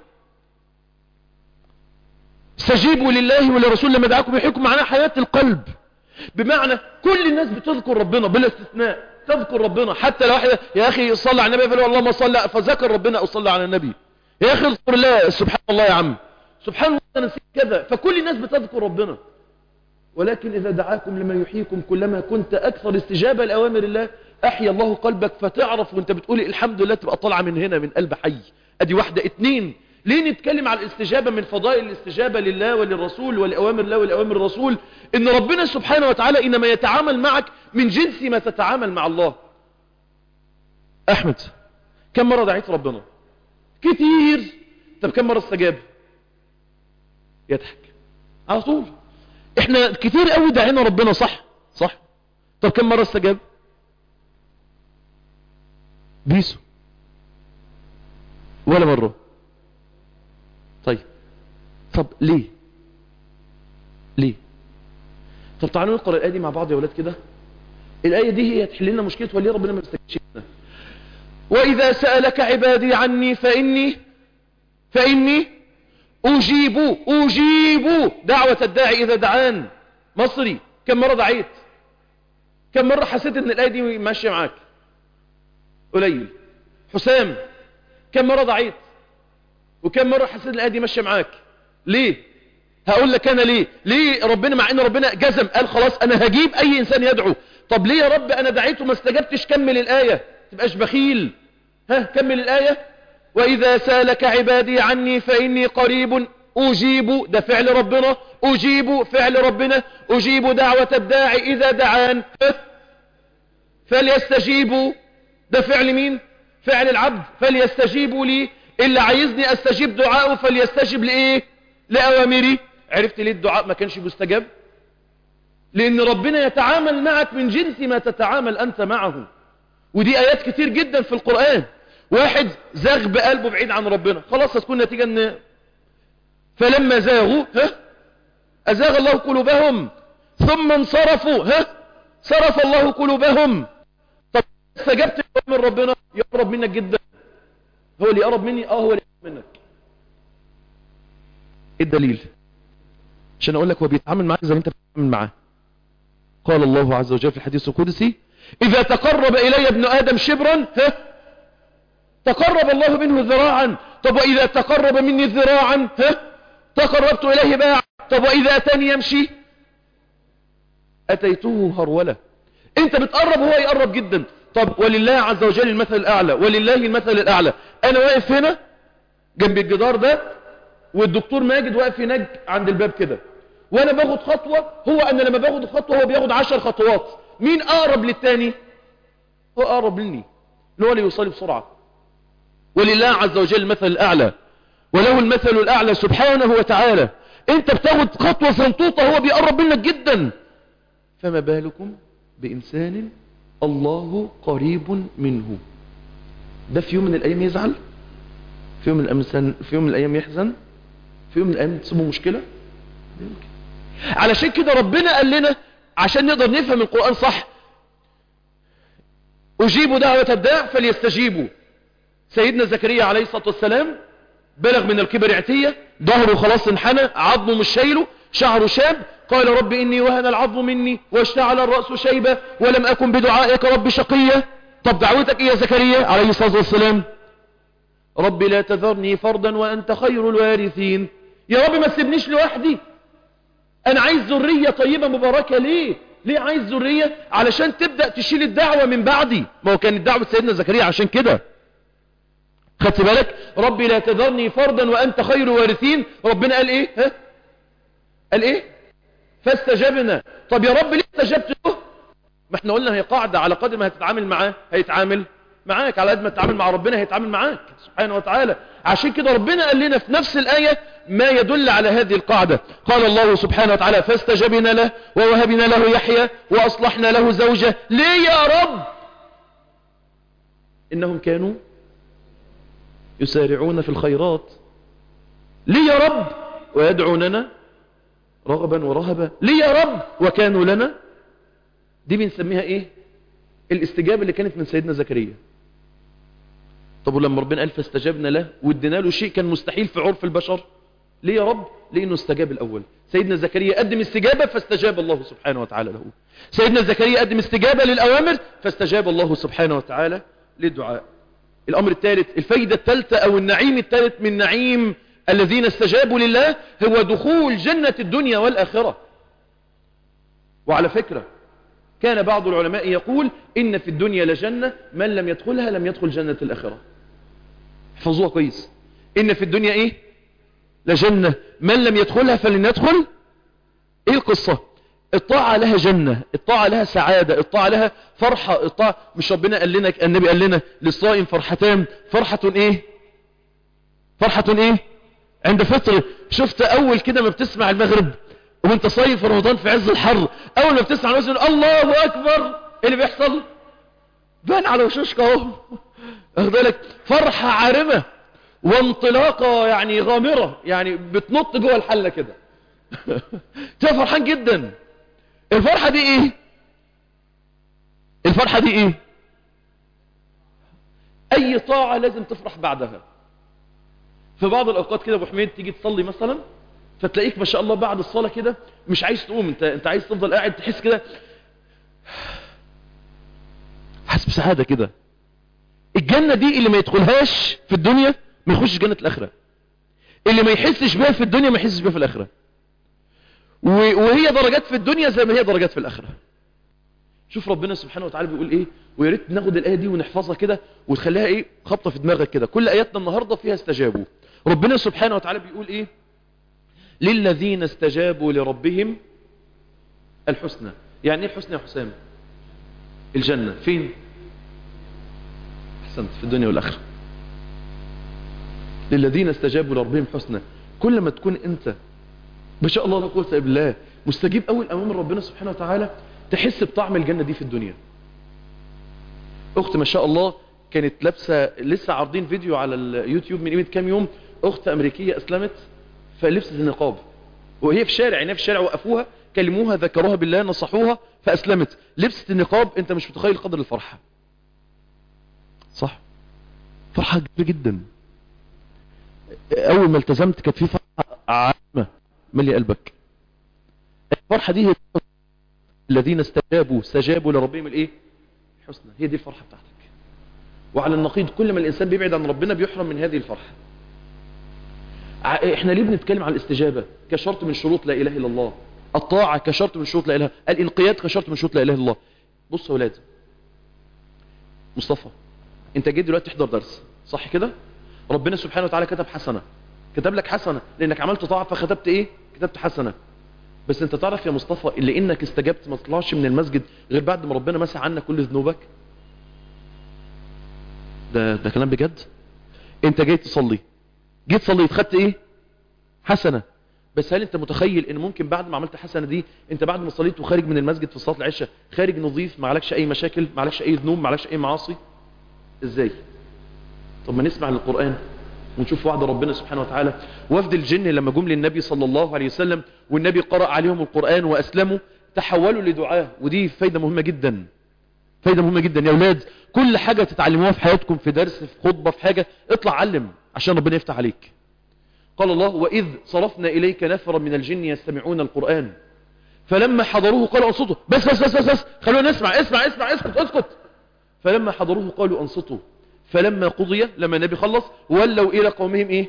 استجيبوا لله ولرسول لما دعاكم يحييكم معناه حياة القلب بمعنى كل الناس بتذكر ربنا بلا استثناء تذكر ربنا حتى لو واحد يا اخي صلى على النبي فلو اللهم صل فذكر ربنا او صلى على النبي يا اخي اذكر الله سبحان الله يا عم سبحان الله انا نسيت كذا فكل الناس بتذكر ربنا ولكن إذا دعاكم لما يحييكم كلما كنت أكثر استجابة لأوامر الله أحيا الله قلبك فتعرف وانت بتقولي الحمد لله تبقى طالعة من هنا من قلب حي أدي واحدة اتنين ليه نتكلم على الاستجابة من فضائل الاستجابة لله وللرسول ولأوامر الله ولأوامر الرسول إن ربنا سبحانه وتعالى إنما يتعامل معك من جنس ما تتعامل مع الله أحمد كم مرة دعيت ربنا كتير طب كم مرة استجاب يضحك على طول احنا كتير قوي دعينا ربنا صح صح طب كم مرة استجاب بيسو ولا مرة طيب طب ليه ليه طب تعالوا نقرأ الآية دي مع بعض يا ولاد كده الآية دي هي تحل لنا مشكلة وليه ربنا ما بيستجيبش لنا وإذا سألك عبادي عني فإني فإني أجيب أجيب دعوة الداعي إذا دعان مصري كم مرة دعيت كم مرة حسيت ان الآية دي ماشية معاك قليل حسام كم مرة ضعيت وكم مرة حسيت الآية دي ماشية معاك ليه هقول لك أنا ليه ليه ربنا مع أن ربنا جزم قال خلاص أنا هجيب أي إنسان يدعو طب ليه يا رب أنا دعيت وما استجبتش كمل الآية تبقاش بخيل ها كمل الآية وإذا سالك عبادي عني فإني قريب أجيب ده فعل ربنا أجيب فعل ربنا أجيب دعوة الداعي إذا دعان فليستجيبوا ده فعل مين فعل العبد فليستجيبوا لي اللي عايزني استجيب دعائه فليستجب لإيه لأوامري عرفت ليه الدعاء ما كانش مستجاب لأن ربنا يتعامل معك من جنس ما تتعامل أنت معه ودي آيات كتير جدا في القرآن واحد زاغ بقلبه بعيد عن ربنا خلاص هتكون نتيجة ان فلما زاغوا ها أزاغ الله قلوبهم ثم انصرفوا ها صرف الله قلوبهم طب استجبت من ربنا يقرب منك جدا هو اللي يقرب مني اه هو اللي يقرب منك ايه الدليل عشان اقول لك هو بيتعامل معاك زي ما انت بتتعامل معاه قال الله عز وجل في الحديث القدسي اذا تقرب الي ابن ادم شبرا ها تقرب الله منه ذراعا طب واذا تقرب مني ذراعا ها تقربت اليه باعا طب واذا اتاني يمشي اتيته هرولة انت بتقرب هو يقرب جدا طب ولله عز وجل المثل الاعلى ولله المثل الاعلى انا واقف هنا جنب الجدار ده والدكتور ماجد واقف هناك عند الباب كده وانا باخد خطوة هو انا لما باخد خطوة هو بياخد عشر خطوات مين اقرب للتاني هو اقرب مني اللي هو اللي يوصلي بسرعة ولله عز وجل المثل الاعلى وله المثل الاعلى سبحانه وتعالى انت بتاخد خطوة صنطوطة هو بيقرب منك جدا فما بالكم بإنسان الله قريب منه ده في يوم من الأيام يزعل في يوم من الأيام, في يوم من الأيام يحزن في يوم من الأيام تصيبه مشكلة يمكن علشان كده ربنا قال لنا عشان نقدر نفهم القرآن صح أجيبوا دعوة الداع فليستجيبوا سيدنا زكريا عليه الصلاة والسلام بلغ من الكبر عتية ظهره خلاص انحنى عظمه مش شايله شعره شاب قال رب إني وهن العظم مني واشتعل الرأس شيبة ولم أكن بدعائك رب شقية طب دعوتك إيه يا زكريا عليه الصلاة والسلام رب لا تذرني فردا وأنت خير الوارثين يا رب ما تسيبنيش لوحدي أنا عايز ذرية طيبة مباركة ليه ليه عايز ذرية علشان تبدأ تشيل الدعوة من بعدي ما هو كانت دعوة سيدنا زكريا عشان كده خدت بالك ربي لا تذرني فردا وأنت خير وارثين ربنا قال إيه ها؟ قال إيه فاستجبنا طب يا رب ليه استجبت له ما احنا قلنا هي قاعدة على قدر ما هتتعامل معاه هيتعامل معاك على قد ما تتعامل مع ربنا هيتعامل معاك سبحانه وتعالى عشان كده ربنا قال لنا في نفس الآية ما يدل على هذه القاعدة قال الله سبحانه وتعالى فاستجبنا له ووهبنا له يحيى وأصلحنا له زوجة ليه يا رب إنهم كانوا يسارعون في الخيرات ليه يا رب ويدعوننا رغبا ورهبا ليه يا رب وكانوا لنا دي بنسميها ايه الاستجابة اللي كانت من سيدنا زكريا طب ولما ربنا قال فاستجبنا له وادينا له شيء كان مستحيل في عرف البشر ليه يا رب لانه استجاب الاول سيدنا زكريا قدم استجابة فاستجاب الله سبحانه وتعالى له سيدنا زكريا قدم استجابة للاوامر فاستجاب الله سبحانه وتعالى للدعاء الامر الثالث الفايدة الثالثة او النعيم الثالث من نعيم الذين استجابوا لله هو دخول جنة الدنيا والآخرة وعلى فكرة كان بعض العلماء يقول إن في الدنيا لجنة من لم يدخلها لم يدخل جنة الآخرة احفظوها كويس إن في الدنيا إيه لجنة من لم يدخلها فلن يدخل إيه القصة الطاعة لها جنة الطاعة لها سعادة الطاعة لها فرحة الطاعة مش ربنا قال لنا النبي قال لنا للصائم فرحتان فرحة إيه فرحة إيه عند فطر شفت اول كده ما بتسمع المغرب وانت صايم في رمضان في عز الحر اول ما بتسمع المسجد الله اكبر ايه اللي بيحصل بان على وشوشك اهو واخد بالك فرحه عارمه وانطلاقه يعني غامره يعني بتنط جوه الحله كده تبقى فرحان جدا الفرحه دي ايه الفرحه دي ايه اي طاعه لازم تفرح بعدها في بعض الأوقات كده أبو حميد تيجي تصلي مثلا فتلاقيك ما شاء الله بعد الصلاة كده مش عايز تقوم انت, انت عايز تفضل قاعد تحس كده حاسس بسعادة كده الجنة دي اللي ما يدخلهاش في الدنيا ما يخش جنة الآخرة اللي ما يحسش بها في الدنيا ما يحسش بها في الآخرة وهي درجات في الدنيا زي ما هي درجات في الآخرة شوف ربنا سبحانه وتعالى بيقول ايه ويا ريت ناخد الآية دي ونحفظها كده وتخليها ايه خبطة في دماغك كده كل آياتنا النهاردة فيها استجابوا ربنا سبحانه وتعالى بيقول ايه للذين استجابوا لربهم الحسنى يعني ايه الحسنى يا حسام الجنة فين احسنت في الدنيا والآخرة للذين استجابوا لربهم حسنى كل ما تكون انت ما شاء الله لا قوه الا بالله مستجيب اول امام ربنا سبحانه وتعالى تحس بطعم الجنة دي في الدنيا اخت ما شاء الله كانت لابسه لسه عارضين فيديو على اليوتيوب من قيمه كام يوم اخت امريكيه اسلمت فلبست النقاب وهي في شارع يعني في الشارع وقفوها كلموها ذكروها بالله نصحوها فاسلمت لبست النقاب انت مش متخيل قدر الفرحه صح فرحه كبيره جدا اول ما التزمت كانت في فرحه عامه ملي قلبك الفرحه دي هي الذين استجابوا استجابوا لربهم الايه حسنى هي دي الفرحه بتاعتك وعلى النقيض كل ما الانسان بيبعد عن ربنا بيحرم من هذه الفرحه احنا ليه بنتكلم عن الاستجابه كشرط من شروط لا اله الا الله الطاعه كشرط من شروط لا اله الانقياد كشرط من شروط لا اله الا الله بص يا ولاد مصطفى انت جيت دلوقتي تحضر درس صح كده ربنا سبحانه وتعالى كتب حسنه كتب لك حسنه لانك عملت طاعه فكتبت ايه كتبت حسنه بس انت تعرف يا مصطفى اللي انك استجبت ما تطلعش من المسجد غير بعد ما ربنا مسح عنك كل ذنوبك ده ده كلام بجد انت جاي تصلي جيت صليت خدت ايه حسنه بس هل انت متخيل ان ممكن بعد ما عملت حسنه دي انت بعد ما صليت وخارج من المسجد في صلاه العشاء خارج نظيف ما عليكش اي مشاكل ما عليكش اي ذنوب ما عليكش اي معاصي ازاي طب ما نسمع للقران ونشوف وعد ربنا سبحانه وتعالى وفد الجن لما جم للنبي صلى الله عليه وسلم والنبي قرأ عليهم القرآن وأسلموا تحولوا لدعاء ودي فايدة مهمة جدا فايدة مهمة جدا يا أولاد كل حاجة تتعلموها في حياتكم في درس في خطبة في حاجة اطلع علم عشان ربنا يفتح عليك قال الله وإذ صرفنا إليك نفرا من الجن يستمعون القرآن فلما حضروه قالوا أنصتوا بس بس بس بس, بس خلونا نسمع اسمع اسمع اسكت اسكت فلما حضروه قالوا أنصتوا فلما قضي لما النبي خلص ولوا إلى قومهم إيه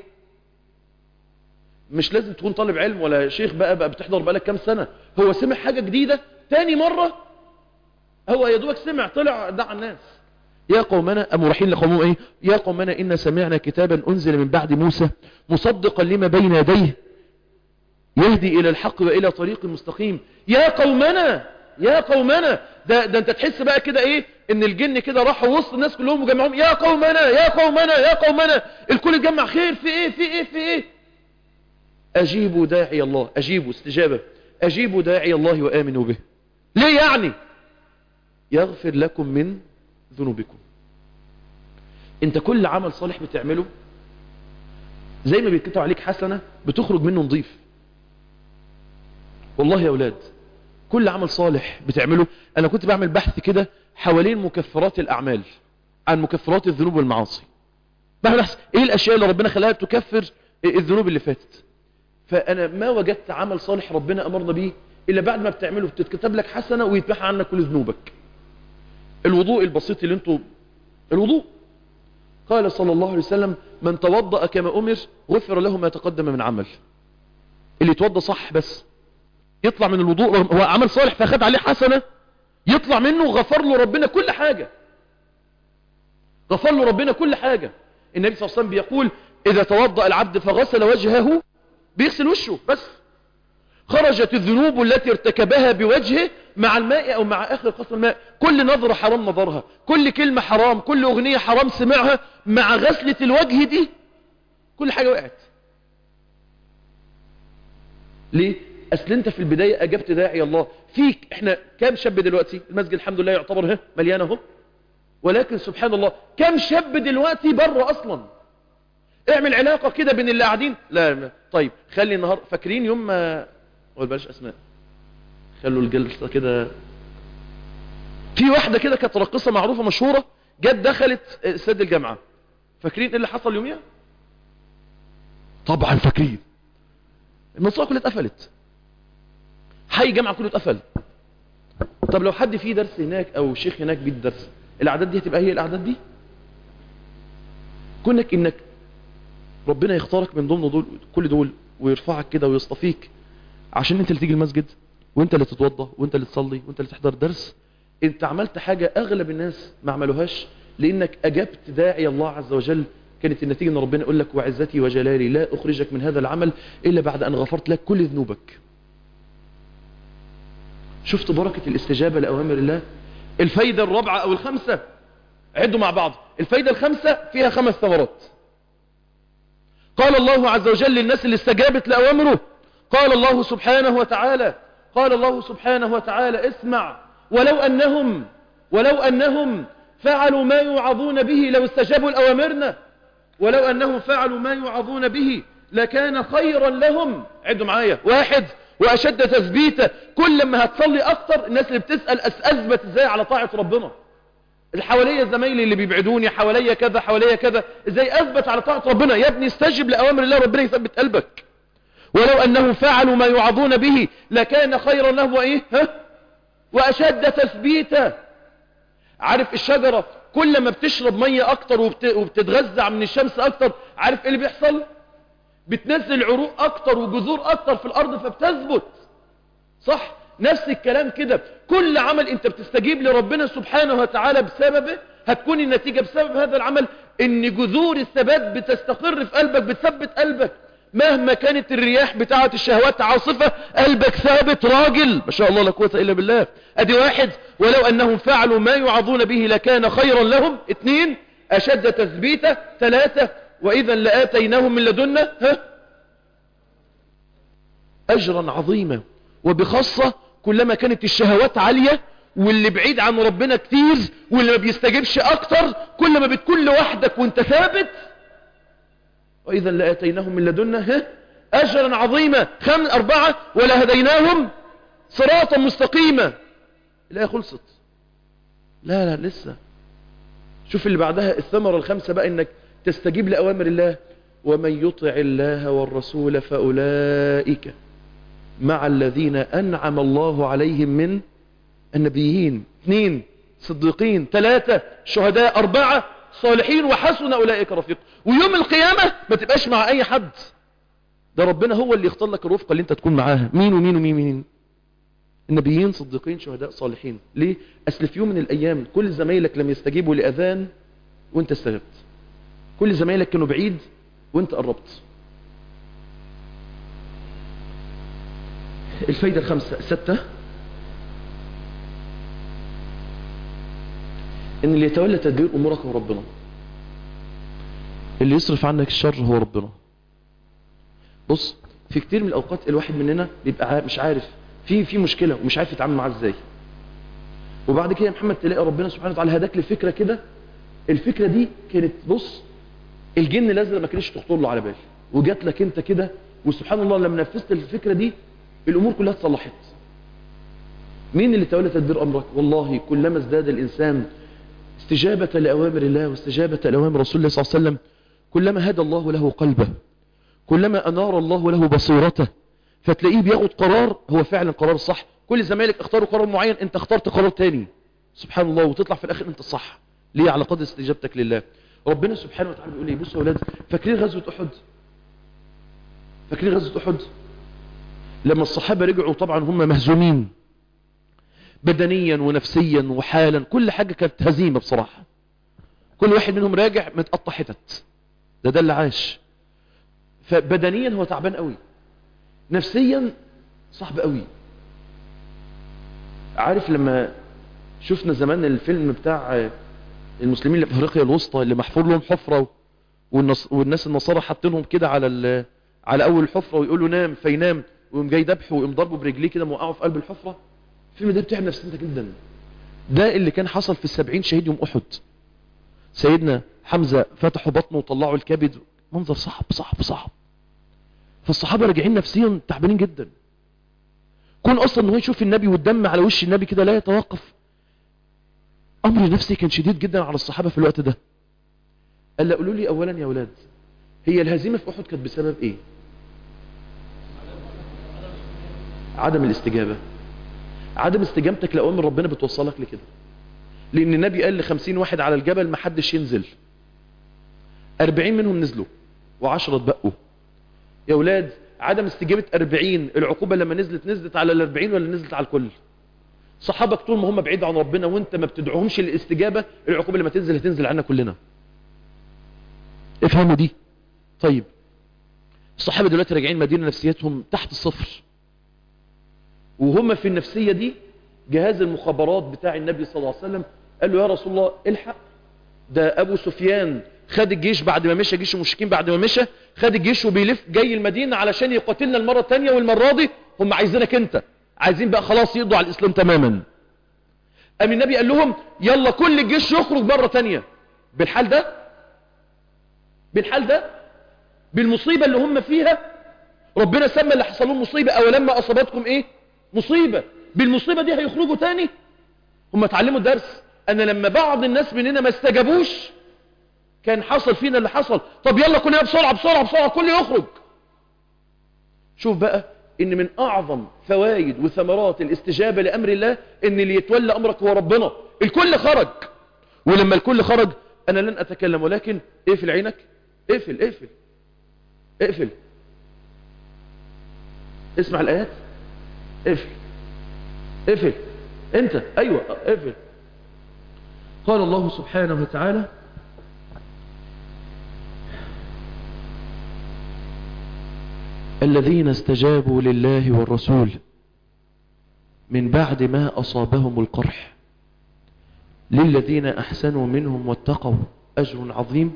مش لازم تكون طالب علم ولا شيخ بقى, بقى بتحضر بقالك كام سنة هو سمع حاجة جديدة تاني مرة هو يا دوبك سمع طلع دعا الناس يا قومنا أم رايحين لقومهم إيه يا قومنا إن سمعنا كتابا أنزل من بعد موسى مصدقا لما بين يديه يهدي إلى الحق وإلى طريق مستقيم يا قومنا يا قومنا ده, ده انت تحس بقى كده ايه ان الجن كده راحوا وسط الناس كلهم وجمعهم يا قومنا يا قومنا يا قومنا الكل اتجمع خير في ايه في ايه في ايه اجيبوا داعي الله اجيبوا استجابة اجيبوا داعي الله وامنوا به ليه يعني يغفر لكم من ذنوبكم انت كل عمل صالح بتعمله زي ما بيتكتب عليك حسنة بتخرج منه نظيف والله يا اولاد كل عمل صالح بتعمله انا كنت بعمل بحث كده حوالين مكفرات الاعمال عن مكفرات الذنوب والمعاصي بعمل بحث ايه الاشياء اللي ربنا خلاها تكفر الذنوب اللي فاتت فانا ما وجدت عمل صالح ربنا امرنا به الا بعد ما بتعمله بتتكتب لك حسنة ويتمحى عنك كل ذنوبك الوضوء البسيط اللي انتوا الوضوء قال صلى الله عليه وسلم من توضأ كما امر غفر له ما تقدم من عمل اللي يتوضأ صح بس يطلع من الوضوء هو عمل صالح فاخد عليه حسنة يطلع منه غفر له ربنا كل حاجة غفر له ربنا كل حاجة النبي صلى الله عليه وسلم بيقول إذا توضأ العبد فغسل وجهه بيغسل وشه بس خرجت الذنوب التي ارتكبها بوجهه مع الماء أو مع آخر قصر الماء كل نظرة حرام نظرها كل كلمة حرام كل أغنية حرام سمعها مع غسلة الوجه دي كل حاجة وقعت ليه اصل انت في البداية اجبت داعي الله فيك احنا كام شاب دلوقتي المسجد الحمد لله يعتبر ها مليان اهو ولكن سبحان الله كام شاب دلوقتي بره اصلا اعمل علاقة كده بين اللي قاعدين لا طيب خلي النهار فاكرين يوم ما قول بلاش اسماء خلوا الجلسة كده في واحدة كده كانت راقصة معروفة مشهورة جت دخلت استاد الجامعة فاكرين ايه اللي حصل يوميها طبعا فاكرين المنصورة كلها اتقفلت حي جامعة كله اتقفل طب لو حد فيه درس هناك او شيخ هناك بيدي درس الاعداد دي هتبقى هي الاعداد دي كونك انك ربنا يختارك من ضمن دول كل دول ويرفعك كده ويصطفيك عشان انت اللي تيجي المسجد وانت اللي تتوضى وانت اللي تصلي وانت اللي تحضر درس انت عملت حاجة اغلب الناس ما عملوهاش لانك اجبت داعي الله عز وجل كانت النتيجة ان ربنا يقول لك وعزتي وجلالي لا اخرجك من هذا العمل الا بعد ان غفرت لك كل ذنوبك شفت بركة الاستجابة لأوامر الله الفايدة الرابعة أو الخمسة عدوا مع بعض الفايدة الخمسة فيها خمس ثمرات قال الله عز وجل للناس اللي استجابت لأوامره قال الله سبحانه وتعالى قال الله سبحانه وتعالى اسمع ولو أنهم ولو أنهم فعلوا ما يوعظون به لو استجابوا لأوامرنا ولو أنهم فعلوا ما يوعظون به لكان خيرا لهم عدوا معايا واحد وأشد تثبيتا كل ما هتصلي أكتر الناس اللي بتسأل أثبت إزاي على طاعة ربنا اللي حواليا زمايلي اللي بيبعدوني حواليا كذا حواليا كذا إزاي أثبت على طاعة ربنا يا ابني استجب لأوامر الله ربنا يثبت قلبك ولو أنهم فعلوا ما يوعظون به لكان خيرا لهم وإيه ها وأشد تثبيتا عارف الشجرة كل ما بتشرب مية أكتر وبت... وبتتغذى من الشمس أكتر عارف إيه اللي بيحصل بتنزل عروق أكتر وجذور أكتر في الأرض فبتثبت صح نفس الكلام كده كل عمل انت بتستجيب لربنا سبحانه وتعالى بسببه هتكون النتيجة بسبب هذا العمل ان جذور الثبات بتستقر في قلبك بتثبت قلبك مهما كانت الرياح بتاعة الشهوات عاصفة قلبك ثابت راجل ما شاء الله لا قوة الا بالله ادي واحد ولو انهم فعلوا ما يعظون به لكان خيرا لهم اثنين اشد تثبيتا ثلاثة واذا لاتيناهم من لدنا ها اجرا عظيما وبخاصة كلما كانت الشهوات عالية واللي بعيد عن ربنا كتير واللي ما بيستجيبش اكتر كل ما بتكون لوحدك وانت ثابت واذا لاتيناهم من لدنا ها اجرا عظيما خمس اربعة ولا هديناهم صراطا مستقيما الايه خلصت لا لا لسه شوف اللي بعدها الثمرة الخمسة بقى انك تستجيب لأوامر الله ومن يطع الله والرسول فأولئك مع الذين أنعم الله عليهم من النبيين اثنين صديقين ثلاثة شهداء أربعة صالحين وحسن أولئك رفيق ويوم القيامة ما تبقاش مع أي حد ده ربنا هو اللي يختار لك الرفقة اللي انت تكون معاها مين ومين ومين ومين النبيين صديقين شهداء صالحين ليه أصل في يوم من الأيام كل زمايلك لم يستجيبوا لأذان وانت استجبت كل زمايلك كانوا بعيد وانت قربت الفايدة الخمسة ستة ان اللي يتولى تدبير امورك هو ربنا اللي يصرف عنك الشر هو ربنا بص في كتير من الاوقات الواحد مننا بيبقى مش عارف في في مشكلة ومش عارف يتعامل معاها ازاي وبعد كده يا محمد تلاقي ربنا سبحانه وتعالى هداك لفكرة كده الفكرة دي كانت بص الجن الازرق ما كانش تخطر له على بال وجات لك انت كده وسبحان الله لما نفذت الفكرة دي الامور كلها اتصلحت مين اللي تولى تدبير امرك والله كلما ازداد الانسان استجابة لأوامر الله واستجابة لأوامر رسول الله صلى الله عليه وسلم كلما هدى الله له قلبه كلما أنار الله له بصيرته فتلاقيه بياخد قرار هو فعلا قرار صح كل زمايلك اختاروا قرار معين انت اخترت قرار تاني سبحان الله وتطلع في الاخر انت الصح ليه على قدر استجابتك لله ربنا سبحانه وتعالى بيقول ايه بصوا يا اولاد فاكرين غزوه احد فاكرين غزوه احد لما الصحابه رجعوا طبعا هم مهزومين بدنيا ونفسيا وحالا كل حاجه كانت هزيمه بصراحه كل واحد منهم راجع متقطع حتت ده ده اللي عاش فبدنيا هو تعبان قوي نفسيا صعب قوي عارف لما شفنا زمان الفيلم بتاع المسلمين اللي في افريقيا الوسطى اللي محفور لهم حفرة والنص والناس النصارى حاطينهم كده على على اول الحفرة ويقولوا نام فينام ويقوم جاي ذبحه ويقوم ضربه برجليه كده موقعه في قلب الحفرة الفيلم ده بتعب نفسيتك جدا ده اللي كان حصل في السبعين شهيد يوم احد سيدنا حمزة فتحوا بطنه وطلعوا الكبد منظر صعب صعب صعب فالصحابة راجعين نفسيا تعبانين جدا كون اصلا ان هو يشوف النبي والدم على وش النبي كده لا يتوقف امر نفسي كان شديد جدا على الصحابة في الوقت ده قال قولوا لي اولا يا اولاد هي الهزيمة في احد كانت بسبب ايه عدم الاستجابة عدم استجابتك لأوامر ربنا بتوصلك لكده لان النبي قال لخمسين واحد على الجبل ما حدش ينزل 40 منهم نزلوا وعشرة اتبقوا يا أولاد عدم استجابة 40 العقوبة لما نزلت نزلت على ال 40 ولا نزلت على الكل صحابك طول ما هم بعيد عن ربنا وانت ما بتدعوهمش للاستجابة العقوبة لما تنزل هتنزل عنا كلنا افهموا دي طيب الصحابة دلوقتي راجعين مدينة نفسيتهم تحت الصفر وهم في النفسية دي جهاز المخابرات بتاع النبي صلى الله عليه وسلم قال له يا رسول الله الحق ده ابو سفيان خد الجيش بعد ما مشى جيش المشركين بعد ما مشى خد الجيش وبيلف جاي المدينة علشان يقاتلنا المرة الثانية والمرة دي هم عايزينك انت عايزين بقى خلاص يقضوا على الاسلام تماما قام النبي قال لهم يلا كل الجيش يخرج مرة تانية بالحال ده بالحال ده بالمصيبة اللي هم فيها ربنا سمى اللي حصل لهم مصيبة أولما أصابتكم إيه مصيبة بالمصيبة دي هيخرجوا تاني هم اتعلموا الدرس أن لما بعض الناس مننا ما استجابوش كان حصل فينا اللي حصل طب يلا كلنا بسرعة بسرعة بسرعة كل يخرج شوف بقى ان من اعظم فوائد وثمرات الاستجابة لامر الله ان اللي يتولى امرك هو ربنا الكل خرج ولما الكل خرج انا لن اتكلم ولكن اقفل عينك اقفل اقفل اقفل اسمع الايات اقفل اقفل انت ايوه اقفل قال الله سبحانه وتعالى الذين استجابوا لله والرسول من بعد ما أصابهم القرح للذين أحسنوا منهم واتقوا أجر عظيم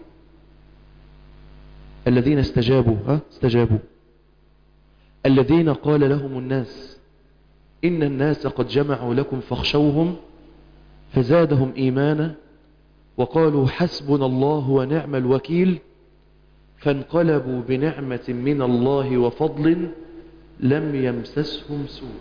الذين استجابوا ها استجابوا الذين قال لهم الناس إن الناس قد جمعوا لكم فاخشوهم فزادهم إيمانا وقالوا حسبنا الله ونعم الوكيل فانقلبوا بنعمة من الله وفضل لم يمسسهم سوء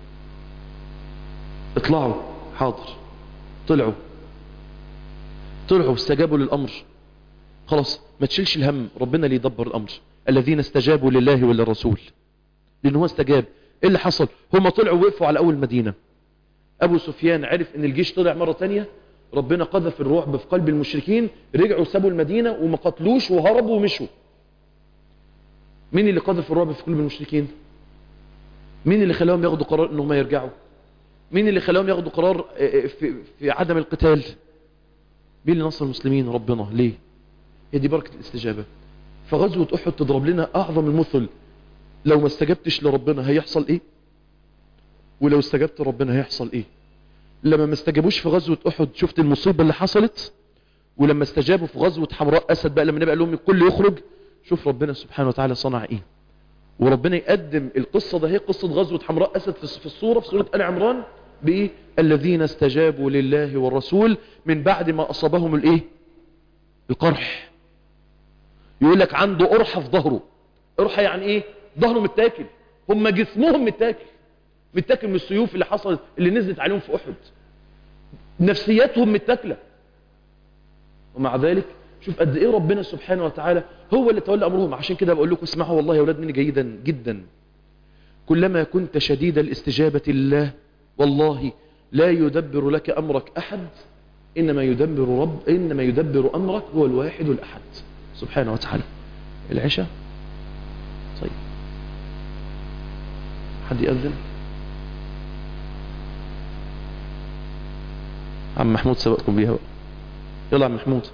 اطلعوا حاضر طلعوا طلعوا استجابوا للأمر خلاص ما تشيلش الهم ربنا اللي يدبر الأمر الذين استجابوا لله وللرسول لأنه هو استجاب ايه اللي حصل هم طلعوا وقفوا على أول مدينة أبو سفيان عرف ان الجيش طلع مرة تانية ربنا قذف الرعب في قلب المشركين رجعوا سابوا المدينة وما قتلوش وهربوا ومشوا مين اللي قذف الرعب في قلب المشركين مين اللي خلاهم ياخدوا قرار انهم يرجعوا مين اللي خلاهم ياخدوا قرار في, في عدم القتال مين اللي نصر المسلمين ربنا ليه هي دي بركة الاستجابة فغزوة احد تضرب لنا اعظم المثل لو ما استجبتش لربنا هيحصل ايه ولو استجبت ربنا هيحصل ايه لما ما استجابوش في غزوة احد شفت المصيبة اللي حصلت ولما استجابوا في غزوة حمراء اسد بقى لما نبقى لهم الكل يخرج شوف ربنا سبحانه وتعالى صنع ايه وربنا يقدم القصة ده هي قصة غزوة حمراء اسد في الصورة في سورة آل عمران بايه الذين استجابوا لله والرسول من بعد ما اصابهم الايه القرح يقول لك عنده قرحة في ظهره قرحة يعني ايه ظهره متاكل هم جسمهم متاكل متاكل من السيوف اللي حصلت اللي نزلت عليهم في احد نفسياتهم متاكله ومع ذلك شوف قد ايه ربنا سبحانه وتعالى هو اللي تولى امرهم عشان كده بقول لكم اسمعوا والله يا اولاد مني جيدا جدا كلما كنت شديد الاستجابة لله والله لا يدبر لك امرك احد انما يدبر رب انما يدبر امرك هو الواحد الاحد سبحانه وتعالى العشاء طيب حد يأذن عم محمود سبقكم بيها بقى يلا عم محمود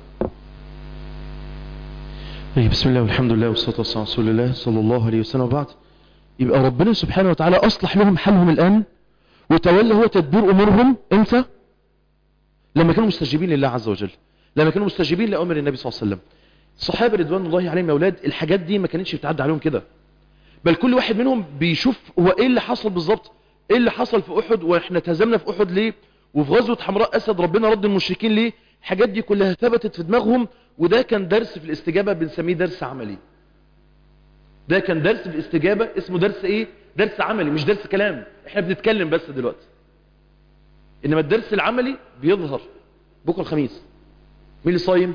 طيب بسم الله والحمد لله والصلاة والسلام على رسول الله صلى الله عليه وسلم وبعد يبقى ربنا سبحانه وتعالى أصلح لهم حالهم الآن وتولى هو تدبير أمورهم امتى لما كانوا مستجيبين لله عز وجل لما كانوا مستجيبين لأمر النبي صلى الله عليه وسلم الصحابة رضوان الله عليهم يا أولاد الحاجات دي ما كانتش بتعدي عليهم كده بل كل واحد منهم بيشوف هو ايه اللي حصل بالظبط ايه اللي حصل في احد واحنا تهزمنا في احد ليه وفي غزوة حمراء اسد ربنا رد المشركين ليه الحاجات دي كلها ثبتت في دماغهم وده كان درس في الاستجابة بنسميه درس عملي ده كان درس في الاستجابة اسمه درس ايه درس عملي مش درس كلام احنا بنتكلم بس دلوقتي انما الدرس العملي بيظهر بكره الخميس مين اللي صايم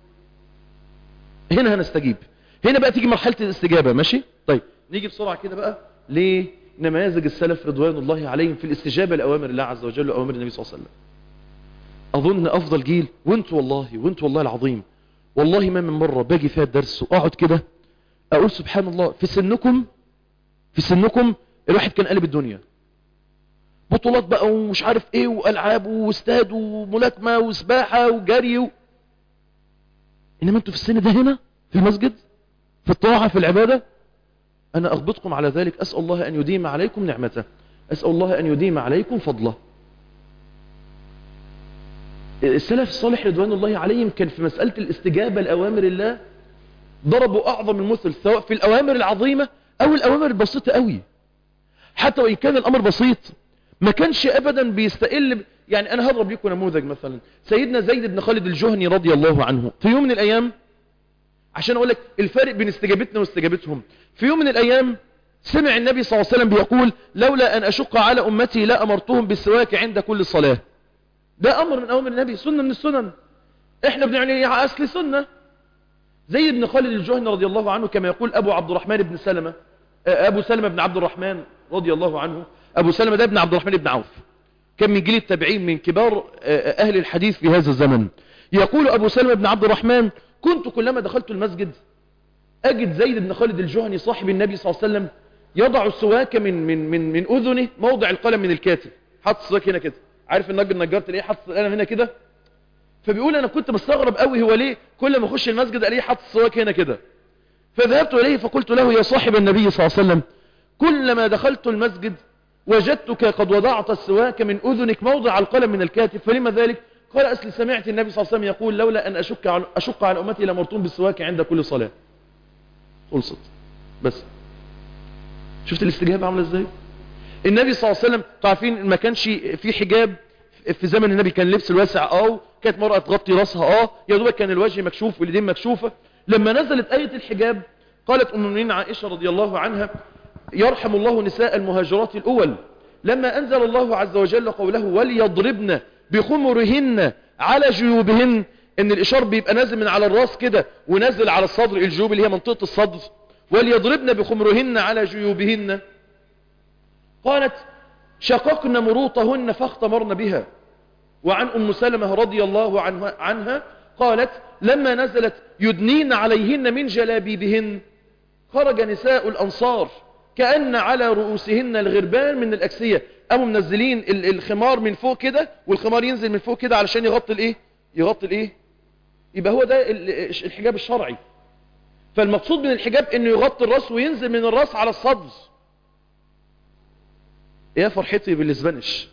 هنا هنستجيب هنا بقى تيجي مرحلة الاستجابة ماشي طيب نيجي بسرعة كده بقى لنماذج السلف رضوان الله عليهم في الاستجابة لأوامر الله عز وجل وأوامر النبي صلى الله عليه وسلم أظن أفضل جيل وانتوا والله وانتوا والله العظيم والله ما من مرة باجي فيها الدرس واقعد كده اقول سبحان الله في سنكم في سنكم الواحد كان قلب الدنيا بطولات بقى ومش عارف ايه والعاب واستاد وملاكمة وسباحة وجري و... انما انتوا في السن ده هنا في المسجد في الطاعة في العبادة انا اغبطكم على ذلك اسأل الله ان يديم عليكم نعمته اسأل الله ان يديم عليكم فضله السلف الصالح رضوان الله عليهم كان في مسألة الاستجابة لأوامر الله ضربوا أعظم المثل سواء في الأوامر العظيمة أو الأوامر البسيطة قوي حتى وإن كان الأمر بسيط ما كانش أبدا بيستقل يعني أنا هضرب لكم نموذج مثلا سيدنا زيد بن خالد الجهني رضي الله عنه في يوم من الأيام عشان أقول لك الفارق بين استجابتنا واستجابتهم في يوم من الأيام سمع النبي صلى الله عليه وسلم بيقول لولا أن أشق على أمتي لا أمرتهم بالسواك عند كل صلاة ده أمر من أوامر النبي سنة من السنن احنا بنعمل ايه أصل سنة زي ابن خالد الجهني رضي الله عنه كما يقول أبو عبد الرحمن بن سلمة أبو سلمة بن عبد الرحمن رضي الله عنه أبو سلمة ده ابن عبد الرحمن بن عوف كان من جيل التابعين من كبار أهل الحديث في هذا الزمن يقول أبو سلمة بن عبد الرحمن كنت كلما دخلت المسجد أجد زيد بن خالد الجهني صاحب النبي صلى الله عليه وسلم يضع السواك من من من من أذنه موضع القلم من الكاتب حط السواك هنا كده عارف النجار النجار تلاقيه حط القلم هنا كده فبيقول انا كنت مستغرب قوي هو ليه كل ما اخش المسجد الاقيه حط السواك هنا كده فذهبت اليه فقلت له يا صاحب النبي صلى الله عليه وسلم كلما دخلت المسجد وجدتك قد وضعت السواك من اذنك موضع القلم من الكاتب فلما ذلك قال اصل سمعت النبي صلى الله عليه وسلم يقول لولا ان اشك على اشق على امتي لمرتون بالسواك عند كل صلاه خلصت بس شفت الاستجابه عامله ازاي النبي صلى الله عليه وسلم تعرفين ما كانش في حجاب في زمن النبي كان لبس الواسع اه كانت مرأة تغطي راسها اه يا دوبك كان الوجه مكشوف واليدين مكشوفة لما نزلت آية الحجاب قالت أم المؤمنين عائشة رضي الله عنها يرحم الله نساء المهاجرات الأول لما أنزل الله عز وجل قوله وليضربن بخمرهن على جيوبهن ان الإشار بيبقى نازل من على الراس كده ونازل على الصدر الجيوب اللي هي منطقة الصدر وليضربن بخمرهن على جيوبهن قالت شققن مروطهن فاختمرن بها وعن أم سلمة رضي الله عنها, عنها قالت لما نزلت يدنين عليهن من جلابيبهن خرج نساء الأنصار كأن على رؤوسهن الغربان من الأكسية قاموا منزلين الخمار من فوق كده والخمار ينزل من فوق كده علشان يغطي الايه يغطي الايه يبقى هو ده الحجاب الشرعي فالمقصود من الحجاب انه يغطي الراس وينزل من الراس على الصدر يا فرحتي بالاسبانيش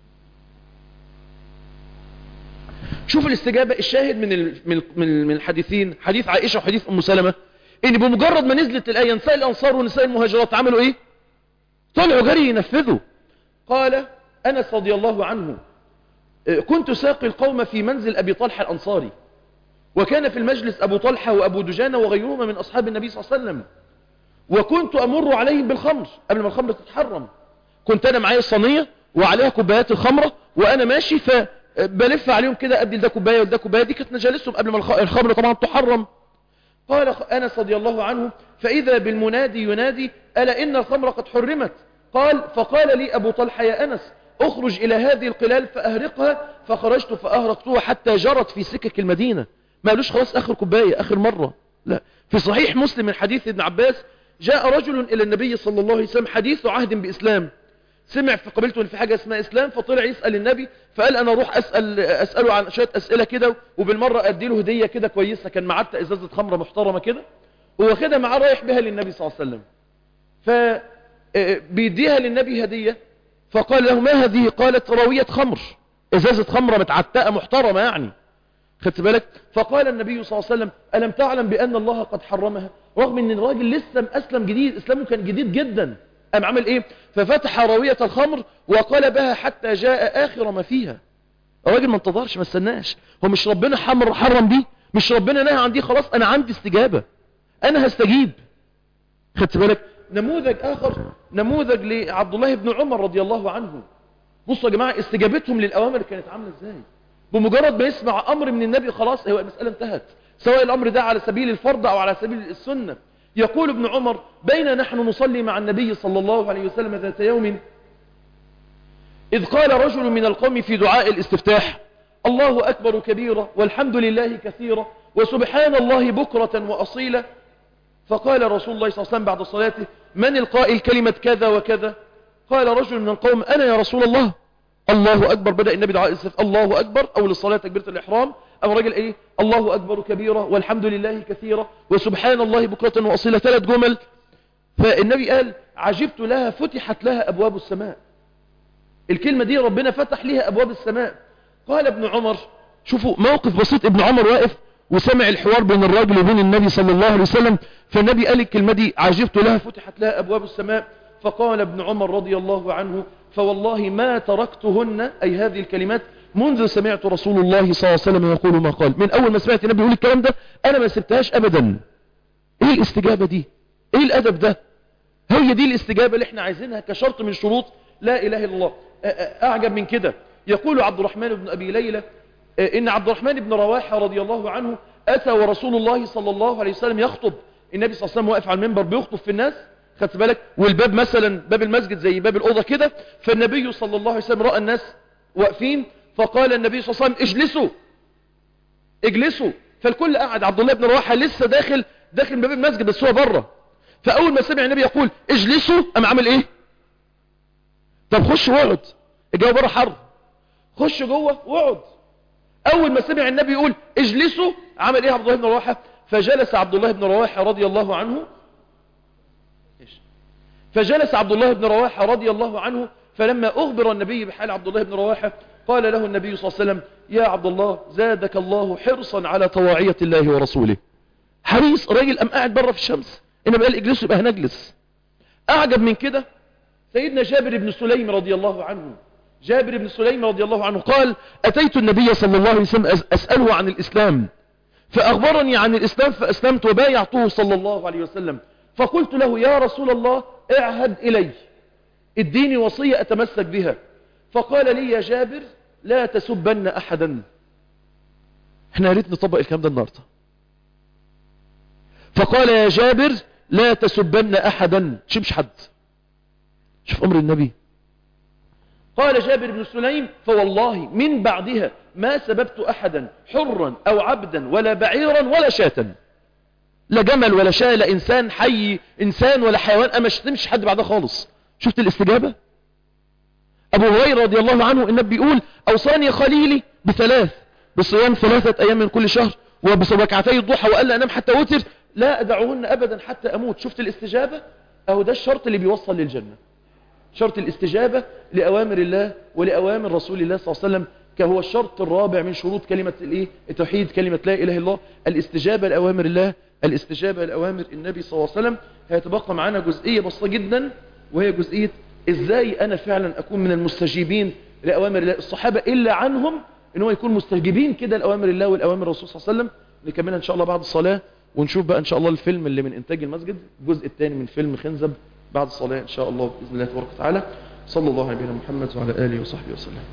شوف الاستجابة الشاهد من من من الحديثين حديث عائشة وحديث أم سلمة ان بمجرد ما نزلت الآية نساء الأنصار ونساء المهاجرات عملوا ايه طلعوا جري ينفذوا قال أنس رضي الله عنه كنت ساقي القوم في منزل أبي طلحة الأنصاري وكان في المجلس أبو طلحة وأبو دجانة وغيرهما من أصحاب النبي صلى الله عليه وسلم وكنت أمر عليهم بالخمر قبل ما الخمر تتحرم كنت أنا معايا الصينية وعليها كوبايات الخمرة وأنا ماشي فبلف عليهم كده أدي ده كوباية وده كوباية دي كانت مجالسهم قبل ما الخمر طبعا تحرم قال أنس رضي الله عنه فإذا بالمنادي ينادي ألا إن الخمر قد حرمت قال فقال لي أبو طلحة يا أنس اخرج إلى هذه القلال فأهرقها فخرجت فأهرقتها حتى جرت في سكك المدينة ما قالوش خلاص آخر كوباية آخر مرة لا في صحيح مسلم من حديث ابن عباس جاء رجل إلى النبي صلى الله عليه وسلم حديث عهد بإسلام سمع في قبيلته ان في حاجة اسمها اسلام فطلع يسأل النبي فقال انا اروح اسأل اسأله عن شوية اسئلة كده وبالمرة ادي له هدية كده كويسة كان معاه ازازة خمرة محترمة كده واخدها معاه رايح بها للنبي صلى الله عليه وسلم فبيديها للنبي هدية فقال له ما هذه قالت راوية خمر ازازة خمرة متعتقة محترمة يعني خدت بالك فقال النبي صلى الله عليه وسلم ألم تعلم بأن الله قد حرمها رغم ان الراجل لسه اسلم جديد اسلامه كان جديد جدا قام عمل ايه ففتح راوية الخمر وقلبها حتى جاء اخر ما فيها الراجل ما انتظرش ما استناش هو مش ربنا حمر حرم دي مش ربنا نهى عن دي خلاص انا عندي استجابة انا هستجيب خدت بالك نموذج اخر نموذج لعبد الله بن عمر رضي الله عنه بصوا يا جماعة استجابتهم للاوامر كانت عاملة ازاي بمجرد ما يسمع امر من النبي خلاص هو المسألة انتهت سواء الامر ده على سبيل الفرض او على سبيل السنة يقول ابن عمر بين نحن نصلي مع النبي صلى الله عليه وسلم ذات يوم إذ قال رجل من القوم في دعاء الاستفتاح الله أكبر كبيرا والحمد لله كثيرا وسبحان الله بكرة وأصيلة فقال رسول الله صلى الله عليه وسلم بعد صلاته من القائل كلمة كذا وكذا قال رجل من القوم أنا يا رسول الله الله أكبر بدأ النبي دعاء السف الله أكبر أو للصلاة تكبيرة الإحرام أو رجل إيه الله أكبر كبيرة والحمد لله كثيرة وسبحان الله بكرة وأصيلة ثلاث جمل فالنبي قال عجبت لها فتحت لها أبواب السماء الكلمة دي ربنا فتح لها أبواب السماء قال ابن عمر شوفوا موقف بسيط ابن عمر واقف وسمع الحوار بين الراجل وبين النبي صلى الله عليه وسلم فالنبي قال الكلمة دي عجبت لها فتحت لها أبواب السماء فقال ابن عمر رضي الله عنه فوالله ما تركتهن أي هذه الكلمات منذ سمعت رسول الله صلى الله عليه وسلم يقول ما قال من أول ما سمعت النبي يقول الكلام ده أنا ما سبتهاش أبدا إيه الاستجابة دي إيه الأدب ده هي دي الاستجابة اللي احنا عايزينها كشرط من شروط لا إله إلا الله أعجب من كده يقول عبد الرحمن بن أبي ليلى إن عبد الرحمن بن رواحة رضي الله عنه أتى ورسول الله صلى الله عليه وسلم يخطب النبي صلى الله عليه وسلم واقف على المنبر بيخطب في الناس خدت بالك والباب مثلا باب المسجد زي باب الأوضة كده فالنبي صلى الله عليه وسلم رأى الناس واقفين فقال النبي صلى الله عليه وسلم اجلسوا اجلسوا فالكل قعد عبد الله بن رواحة لسه داخل داخل باب المسجد بس هو بره فأول ما سمع النبي يقول اجلسوا أم عمل ايه طب خش واقعد الجو بره حر خش جوه واقعد اول ما سمع النبي يقول اجلسوا عمل ايه عبد الله بن رواحه فجلس عبد الله بن رواحه رضي الله عنه فجلس عبد الله بن رواحه رضي الله عنه فلما اخبر النبي بحال عبد الله بن رواحه قال له النبي صلى الله عليه وسلم يا عبد الله زادك الله حرصا على طواعيه الله ورسوله حريص راجل ام قاعد بره في الشمس انما قال اجلسوا يبقى هنجلس اعجب من كده سيدنا جابر بن سليم رضي الله عنه جابر بن سليم رضي الله عنه قال أتيت النبي صلى الله عليه وسلم أسأله عن الإسلام فأخبرني عن الإسلام فأسلمت وبايعته صلى الله عليه وسلم فقلت له يا رسول الله اعهد إلي اديني وصية أتمسك بها فقال لي يا جابر لا تسبن أحدا احنا يا ريت نطبق الكلام ده النهارده فقال يا جابر لا تسبن أحدا شبش حد شوف أمر النبي قال جابر بن سليم فوالله من بعدها ما سببت أحدا حرا أو عبدا ولا بعيرا ولا شاة لا جمل ولا شاة لا إنسان حي إنسان ولا حيوان أما شتمش حد بعدها خالص شفت الاستجابة أبو هريرة رضي الله عنه النبي بيقول أوصاني خليلي بثلاث بصيام ثلاثة أيام من كل شهر وبركعتي الضحى وقال لي أنام حتى وتر لا أدعوهن أبدا حتى أموت شفت الاستجابة أو ده الشرط اللي بيوصل للجنة شرط الاستجابة لأوامر الله ولأوامر رسول الله صلى الله عليه وسلم كهو الشرط الرابع من شروط كلمة الايه التوحيد كلمة لا إله إلا الله الاستجابة لأوامر الله الاستجابة لأوامر النبي صلى الله عليه وسلم هيتبقى معنا جزئية بسيطة جدا وهي جزئية ازاي أنا فعلا أكون من المستجيبين لأوامر الله الصحابة إلا عنهم إن هو يكون مستجيبين كده لأوامر الله والأوامر الرسول صلى الله عليه وسلم نكملها إن شاء الله بعد الصلاة ونشوف بقى إن شاء الله الفيلم اللي من إنتاج المسجد الجزء الثاني من فيلم خنزب بعد الصلاة إن شاء الله بإذن الله تبارك وتعالى صلى الله على نبينا محمد وعلى آله وصحبه وسلم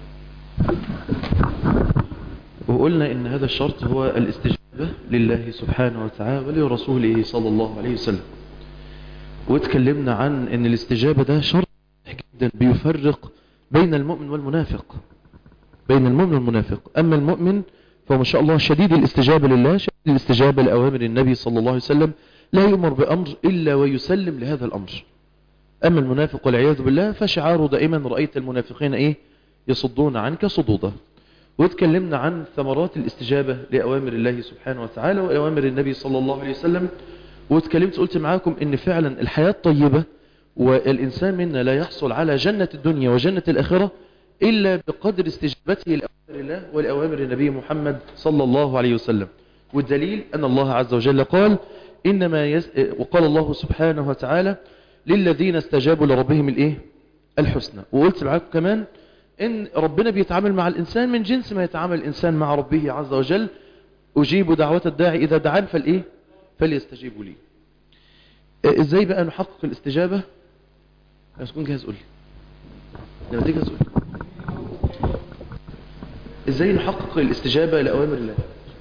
وقلنا إن هذا الشرط هو الاستجابة لله سبحانه وتعالى ولرسوله صلى الله عليه وسلم واتكلمنا عن أن الاستجابة ده شرط جدا بيفرق بين المؤمن والمنافق بين المؤمن والمنافق أما المؤمن فهو ما شاء الله شديد الاستجابة لله شديد الاستجابة لأوامر النبي صلى الله عليه وسلم لا يؤمر بأمر إلا ويسلم لهذا الأمر أما المنافق والعياذ بالله فشعاره دائما رأيت المنافقين إيه يصدون عنك صدودا واتكلمنا عن ثمرات الاستجابة لأوامر الله سبحانه وتعالى وأوامر النبي صلى الله عليه وسلم واتكلمت قلت معاكم ان فعلا الحياة طيبة والإنسان منا لا يحصل على جنة الدنيا وجنة الآخرة إلا بقدر استجابته لأوامر الله ولأوامر النبي محمد صلى الله عليه وسلم والدليل أن الله عز وجل قال إنما يز... وقال الله سبحانه وتعالى للذين استجابوا لربهم الايه الحسنى وقلت معاكم كمان ان ربنا بيتعامل مع الانسان من جنس ما يتعامل الانسان مع ربه عز وجل اجيب دعوة الداعي اذا دعان فالايه فليستجيبوا لي ازاي بقى نحقق الاستجابة لما تكون جاهز قول لما تيجي قول ازاي نحقق الاستجابة لأوامر الله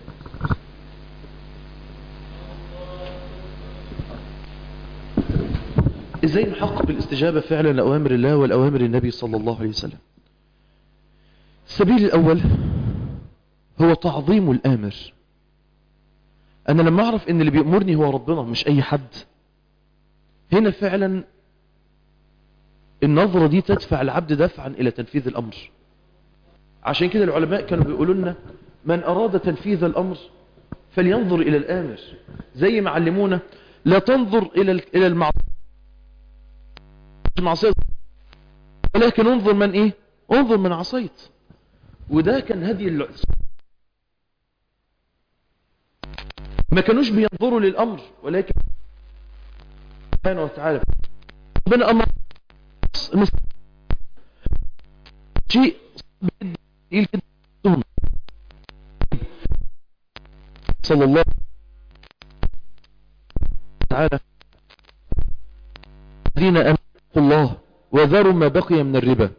ازاي نحقق الاستجابة فعلا لأوامر الله والأوامر النبي صلى الله عليه وسلم السبيل الأول هو تعظيم الآمر انا لما اعرف ان اللي بيأمرني هو ربنا مش اي حد هنا فعلا النظرة دي تدفع العبد دفعا الى تنفيذ الامر عشان كده العلماء كانوا بيقولوا لنا من اراد تنفيذ الامر فلينظر الى الامر زي ما علمونا لا تنظر الى الى المعصيه ولكن انظر من ايه انظر من عصيت وده كان هدي ال... ما كانوش بينظروا للامر ولكن سبحانه وتعالى ربنا امر شيء صلى الله تعالى الذين امنوا الله وذروا ما بقي من الربا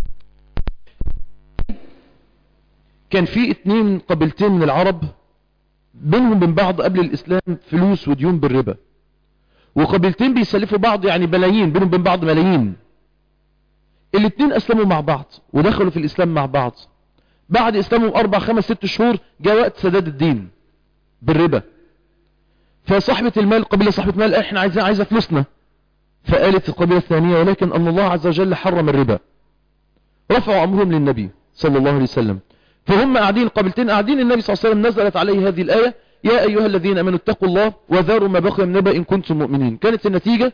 كان في اتنين قبيلتين من العرب بينهم من بعض قبل الاسلام فلوس وديون بالربا وقبيلتين بيسلفوا بعض يعني بلايين بينهم بين بعض ملايين الاتنين اسلموا مع بعض ودخلوا في الاسلام مع بعض بعد اسلامهم اربع خمس ست شهور جاء وقت سداد الدين بالربا فصاحبة المال قبيلة صاحبة المال احنا عايزين عايزة فلوسنا فقالت القبيلة الثانية ولكن ان الله عز وجل حرم الربا رفعوا امرهم للنبي صلى الله عليه وسلم فهم قاعدين القبيلتين قاعدين النبي صلى الله عليه وسلم نزلت عليه هذه الآية يا أيها الذين أمنوا اتقوا الله وذروا ما بقي من ربا إن كنتم مؤمنين كانت النتيجة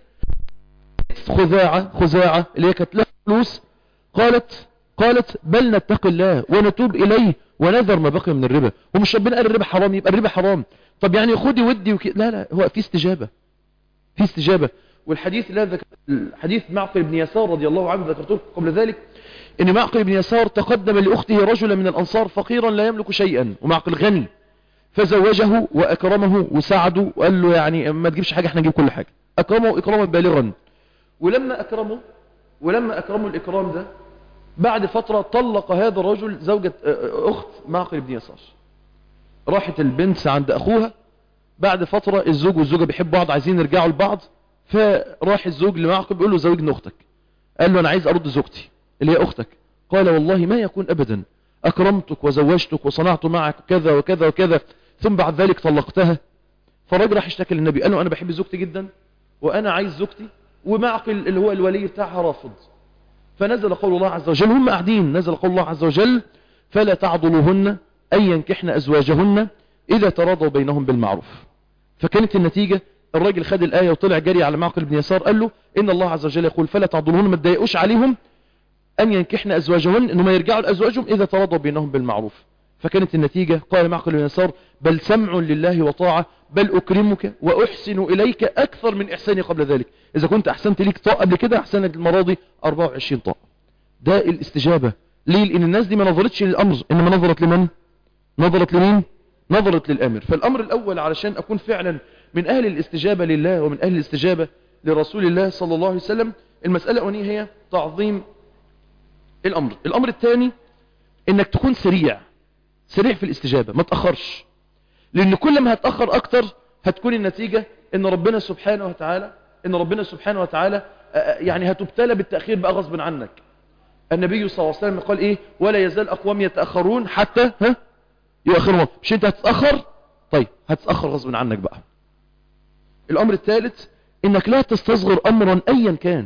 خزاعة خزاعة اللي هي كانت لها فلوس قالت قالت بل نتقي الله ونتوب إليه ونذر ما بقي من الربا ومش ربنا قال الربا حرام يبقى الربا حرام طب يعني خدي ودي وكي لا لا هو في استجابة في استجابة والحديث اللي ذكر الحديث معقل بن يسار رضي الله عنه ذكرته قبل ذلك ان معقل بن يسار تقدم لأخته رجلا من الأنصار فقيرا لا يملك شيئا ومعقل غني فزوجه وأكرمه وساعده وقال له يعني ما تجيبش حاجة احنا نجيب كل حاجة أكرمه إكراما بالغا ولما أكرمه ولما أكرمه الإكرام ده بعد فترة طلق هذا الرجل زوجة أخت معقل بن يسار راحت البنت عند أخوها بعد فترة الزوج والزوجة بيحبوا بعض عايزين يرجعوا لبعض فراح الزوج لمعقل بيقول له زوجني أختك قال له أنا عايز أرد زوجتي اللي هي أختك قال والله ما يكون أبدا أكرمتك وزوجتك وصنعت معك كذا وكذا وكذا ثم بعد ذلك طلقتها فالراجل راح اشتكى للنبي قال له أنا بحب زوجتي جدا وأنا عايز زوجتي ومعقل اللي هو الولي بتاعها رافض فنزل قول الله عز وجل هم قاعدين نزل قول الله عز وجل فلا تعضلوهن أن ينكحن أزواجهن إذا تراضوا بينهم بالمعروف فكانت النتيجة الراجل خد الآية وطلع جري على معقل بن يسار قال له إن الله عز وجل يقول فلا تعضلوهن ما تضايقوش عليهم أن ينكحن أزواجهن إنهم يرجعوا لأزواجهم إذا تراضوا بينهم بالمعروف فكانت النتيجة قال معقل بن يسار بل سمع لله وطاعة بل أكرمك وأحسن إليك أكثر من إحساني قبل ذلك إذا كنت أحسنت ليك طاء قبل كده أحسنت المراضي 24 طاء ده الاستجابة ليه لأن الناس دي ما نظرتش للأمر إنما نظرت لمن نظرت لمين نظرت للأمر فالأمر الأول علشان أكون فعلا من أهل الاستجابة لله ومن أهل الاستجابة لرسول الله صلى الله عليه وسلم المسألة الأولانية هي تعظيم الأمر الأمر الثاني إنك تكون سريع سريع في الاستجابة ما تأخرش لأن كل ما هتأخر أكتر هتكون النتيجة إن ربنا سبحانه وتعالى إن ربنا سبحانه وتعالى يعني هتبتلى بالتأخير بقى غصب عنك النبي صلى الله عليه وسلم قال إيه ولا يزال أقوام يتأخرون حتى ها يؤخرون مش أنت هتتأخر طيب هتتأخر غصب عنك بقى الأمر الثالث إنك لا تستصغر أمرا أيا كان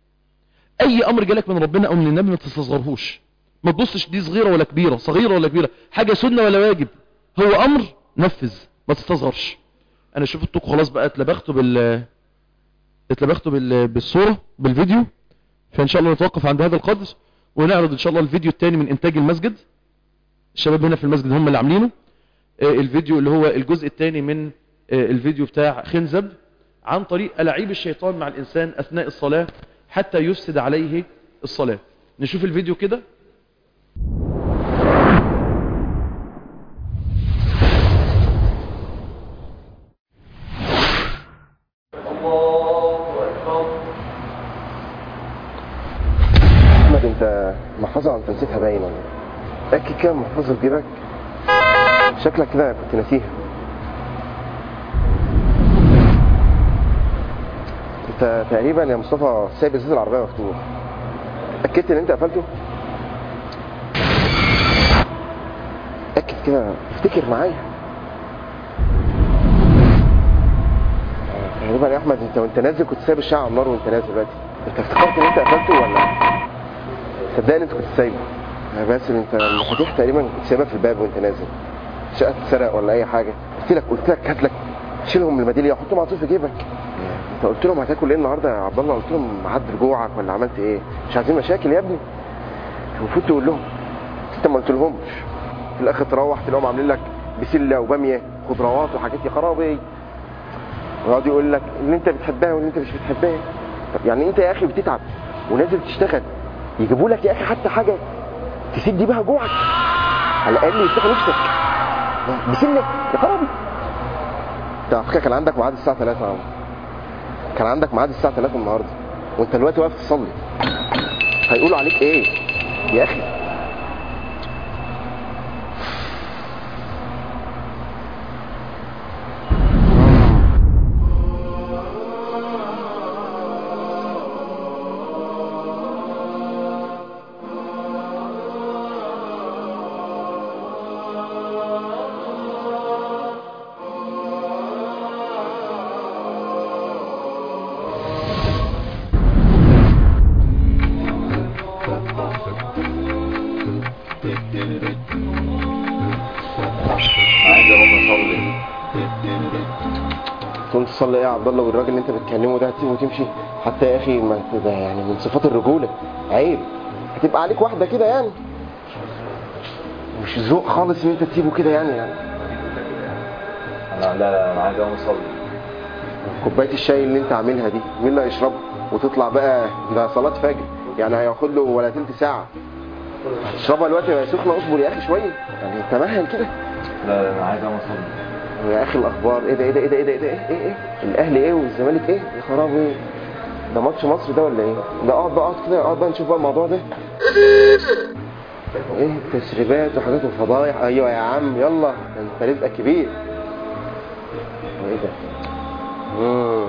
أي أمر جالك من ربنا أو من النبي ما تستصغرهوش ما تبصش دي صغيرة ولا كبيرة صغيرة ولا كبيرة حاجة سنة ولا واجب هو أمر نفذ ما تستصغرش أنا شفتكم خلاص بقى اتلبختوا بال اتلبختوا بال... بالصورة بالفيديو فإن شاء الله نتوقف عند هذا القدر ونعرض إن شاء الله الفيديو الثاني من إنتاج المسجد الشباب هنا في المسجد هم اللي عاملينه الفيديو اللي هو الجزء الثاني من الفيديو بتاع خنزب عن طريق ألعيب الشيطان مع الإنسان أثناء الصلاة حتى يفسد عليه الصلاة نشوف الفيديو كده
احمد انت محفظة عن تنسيتها باينة اكيد كده محفظة في جيبك شكلك كده كنت ناسيها انت تقريبا يا مصطفى سايب ازاز العربية مفتوح اكدت ان انت قفلته اكد كده افتكر معايا غالبا يا احمد انت وانت نازل كنت سايب الشقه على النار وانت نازل دلوقتي انت افتكرت ان انت قفلته ولا صدقني انت كنت سايبه يا باسل انت المفاتيح تقريبا كنت سايبها في الباب وانت نازل الشقه اتسرق ولا اي حاجه قلت لك قلت لك هات لك شيلهم من الميداليه وحطهم على طول في جيبك انت قلت لهم هتاكل ايه النهارده يا عبد الله قلت لهم عدل جوعك ولا عملت ايه مش عايزين مشاكل يا ابني المفروض تقول لهم انت ما قلتلهمش في الاخر تروح تلاقيهم عاملين لك بسله وباميه خضروات وحاجات يا خرابي ويقعد يقول لك اللي انت بتحبها واللي انت مش بتحبها طب يعني انت يا اخي بتتعب ونازل تشتغل يجيبوا لك يا اخي حتى حاجه تسد بيها جوعك على الاقل يفتحوا نفسك بسله يا خرابي انت على فكره كان عندك ميعاد الساعه 3 يا عم كان عندك ميعاد الساعه 3 النهارده وانت دلوقتي واقف تصلي هيقولوا عليك ايه يا اخي عايز اروح اصلي تقوم تصلي ايه يا عبد الله والراجل اللي انت بتكلمه ده هتسيبه وتمشي حتى يا اخي ما ده يعني من صفات الرجوله عيب هتبقى عليك واحده كده يعني مش ذوق خالص ان انت تسيبه كده يعني, يعني
انا لا انا عايز اقوم اصلي
كوبايه الشاي اللي انت عاملها دي مين اللي هيشربها وتطلع بقى ده صلاه فجر يعني هياخد له ولا تلت ساعه تشربها دلوقتي وهي سخنه اصبر يا اخي شويه يعني تمهل كده
لا لا انا عايز اقوم اصلي
يا اخي الاخبار ايه ده ايه ده ايه ده ايه ده ايه ده ايه, إيه, إيه؟ الاهلي ايه والزمالك ايه يا خرابي ده ماتش مصر ده ولا ايه ده اقعد بقى اقعد كده اقعد بقى نشوف بقى الموضوع ده ايه تسريبات وحاجات وفضايح ايوه يا عم يلا ده انت رزقك كبير وايه ده مم.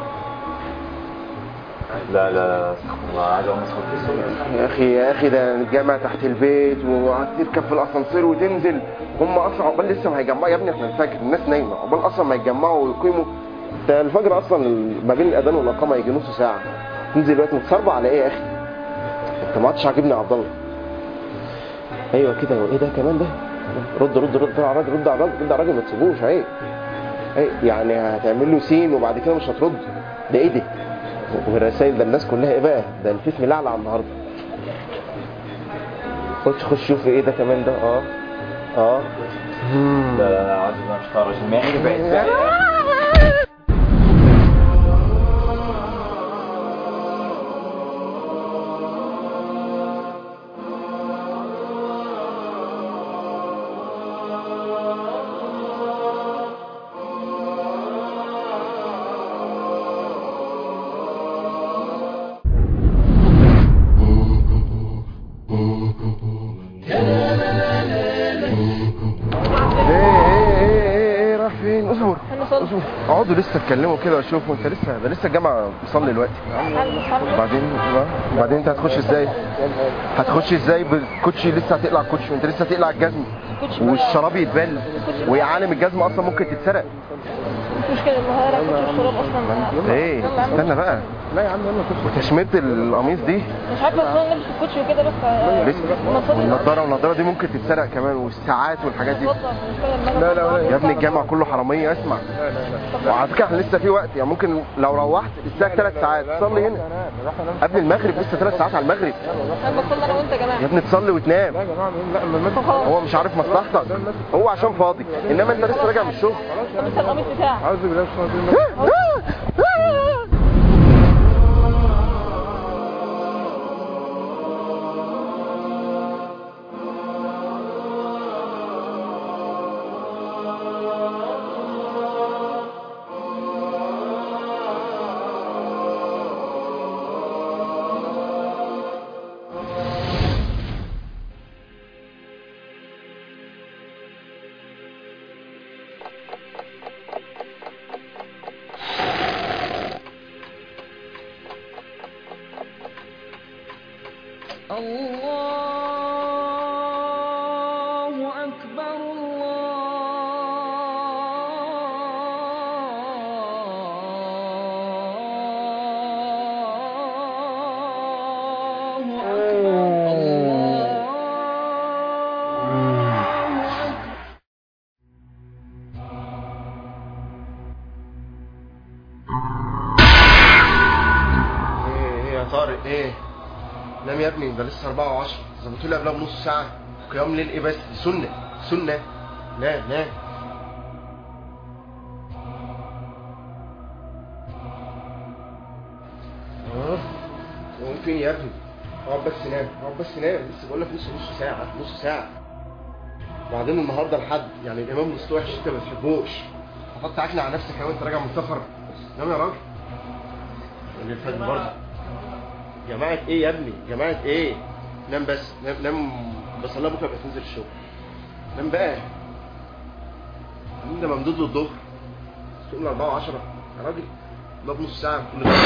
لا لا استغفر الله عايز اقوم اصلي
يا اخي يا اخي ده الجامع تحت البيت وهتركب في الاسانسير وتنزل هم اصلا عقبال لسه ما هيجمعوا يا ابني احنا الفجر الناس نايمه عقبال اصلا ما يتجمعوا ويقيموا ده الفجر اصلا ما بين الاذان والاقامه يجي نص ساعه تنزل دلوقتي متصربع على ايه يا اخي انت ما عادش عاجبني يا عبد الله ايوه كده وايه ده كمان ده رد رد رد على الراجل رد على الراجل رد على الراجل ما تسيبوش عيب عيب يعني هتعمل له سين وبعد كده مش هترد ده ايه ده والرسائل ده الناس كلها ايه بقى ده الفيس ملعلع على النهارده خش خش شوف ايه ده كمان ده اه اه
لا لا لا عايز انا مش طارش دماغي بقت ساعة.
ايه ايه ايه ايه ايه راح فين اصبر
هنصلي
اصبر اقعدوا لسه اتكلموا كده وشوفوا انت لسه ده لسه الجامعه بيصلي دلوقتي وبعدين وبعدين انت هتخش ازاي هتخش ازاي بالكوتشي لسه هتقلع الكوتشي وانت لسه هتقلع الجزم والشراب يتبل ويا عالم الجزمه اصلا ممكن تتسرق
مش مشكلة الظاهرة كنت الشراب اصلا
ايه
يلا يا عم.
استنى بقى لا يا عم يلا وتشميت القميص دي
مش عارفة اصلا نلبس الكوتشي وكده بس آه،
لسه
نصلي.
والنضاره والنضاره دي ممكن تتسرق كمان والساعات والحاجات دي
اتفضل، مش مشكلة إن أنا-
يا ابني الجامع كله حراميه اسمع وعلى فكره احنا لسه في وقت يعني ممكن لو روحت الساعه ثلاث ساعات تصلي هنا قبل المغرب لسه ثلاث ساعات على المغرب
انا بصلي انا وانت يا جماعة
يا ابني تصلي وتنام
خلاص
هو مش عارف مصلحتك هو عشان فاضي انما انت لسه راجع من الشغل
طب لسه القميص بتاعك
ابني ده لسه 4 و10 ظبطوا لي قبلها بنص ساعه قيام ليل ايه بس دي سنه سنه لا لا اه قوم فين يا ابني اقعد بس نام اقعد بس نام لسه بقول لك لسه نص ساعه نص ساعه وبعدين النهارده الحد يعني الامام مست وحش انت ما بتحبوش هتحط عكنه على نفسك لو انت راجع من سفر نام يا راجل قول لي الفجر برضه جماعة ايه يا ابني جماعة ايه نام بس نام, نام بس الله بكره بقى تنزل الشغل نام بقى ده ممدود للظهر تقوم 4 و10 يا راجل ده بنص ساعة كل ده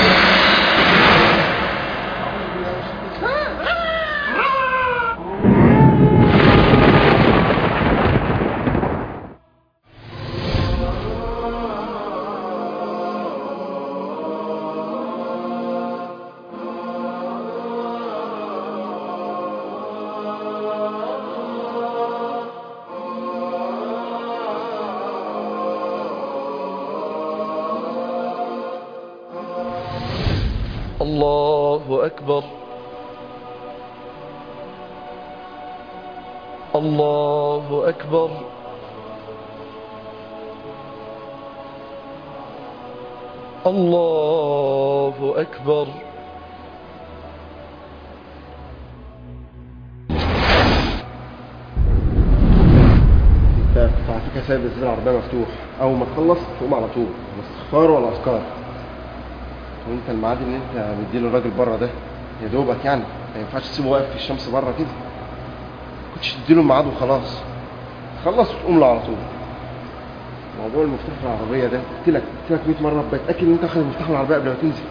الله أكبر الله أكبر الله أكبر
انت على فكره سايب الزر العربيه مفتوح اول ما تخلص تقوم على طول لا استغفار ولا اذكار وانت الميعاد اللي انت مديله الراجل بره ده يا دوبك يعني ما ينفعش تسيبه واقف في الشمس بره كده كنتش تديله الميعاد وخلاص تخلص وتقوم له على طول موضوع المفتاح في العربيه ده قلت لك قلت لك 100 مره بتاكد ان انت واخد المفتاح من العربيه قبل ما تنزل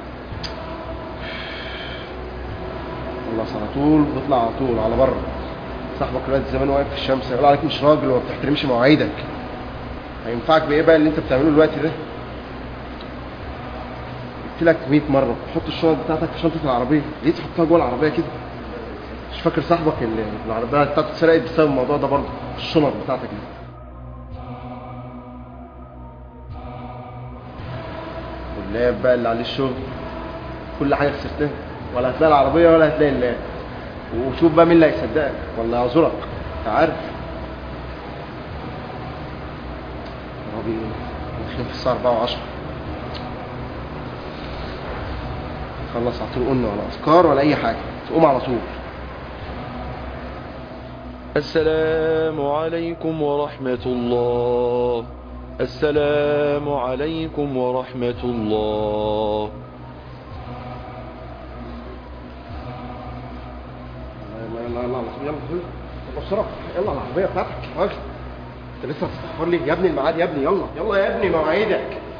خلص على طول واطلع على طول على بره صاحبك دلوقتي زمان واقف في الشمس يقول عليك مش راجل وما بتحترمش مواعيدك هينفعك بايه بقى اللي انت بتعمله دلوقتي ده قلت لك 100 مره حط الشنط بتاعتك في شنطه العربيه ليه تحطها جوه العربيه كده مش فاكر صاحبك اللي العربيه بتاعته اتسرقت بسبب الموضوع ده برضه الشنط بتاعتك دي واللاب بقى اللي عليه الشغل كل حاجه خسرتها ولا هتلاقي العربيه ولا هتلاقي اللاب وشوف بقى مين اللي هيصدقك ولا يعذرك انت عارف ربي داخلين في الساعه 4 و10 خلص على طول قلنا ولا اذكار ولا اي حاجه تقوم على طول
السلام عليكم ورحمة الله السلام عليكم ورحمة الله
يلا يلا يلا يلا يلا يلا بسرعه يلا العربيه بتاعتك يا راجل انت لسه هتستغفر لي يا ابني الميعاد يا ابني يلا يلا يا ابني مواعيدك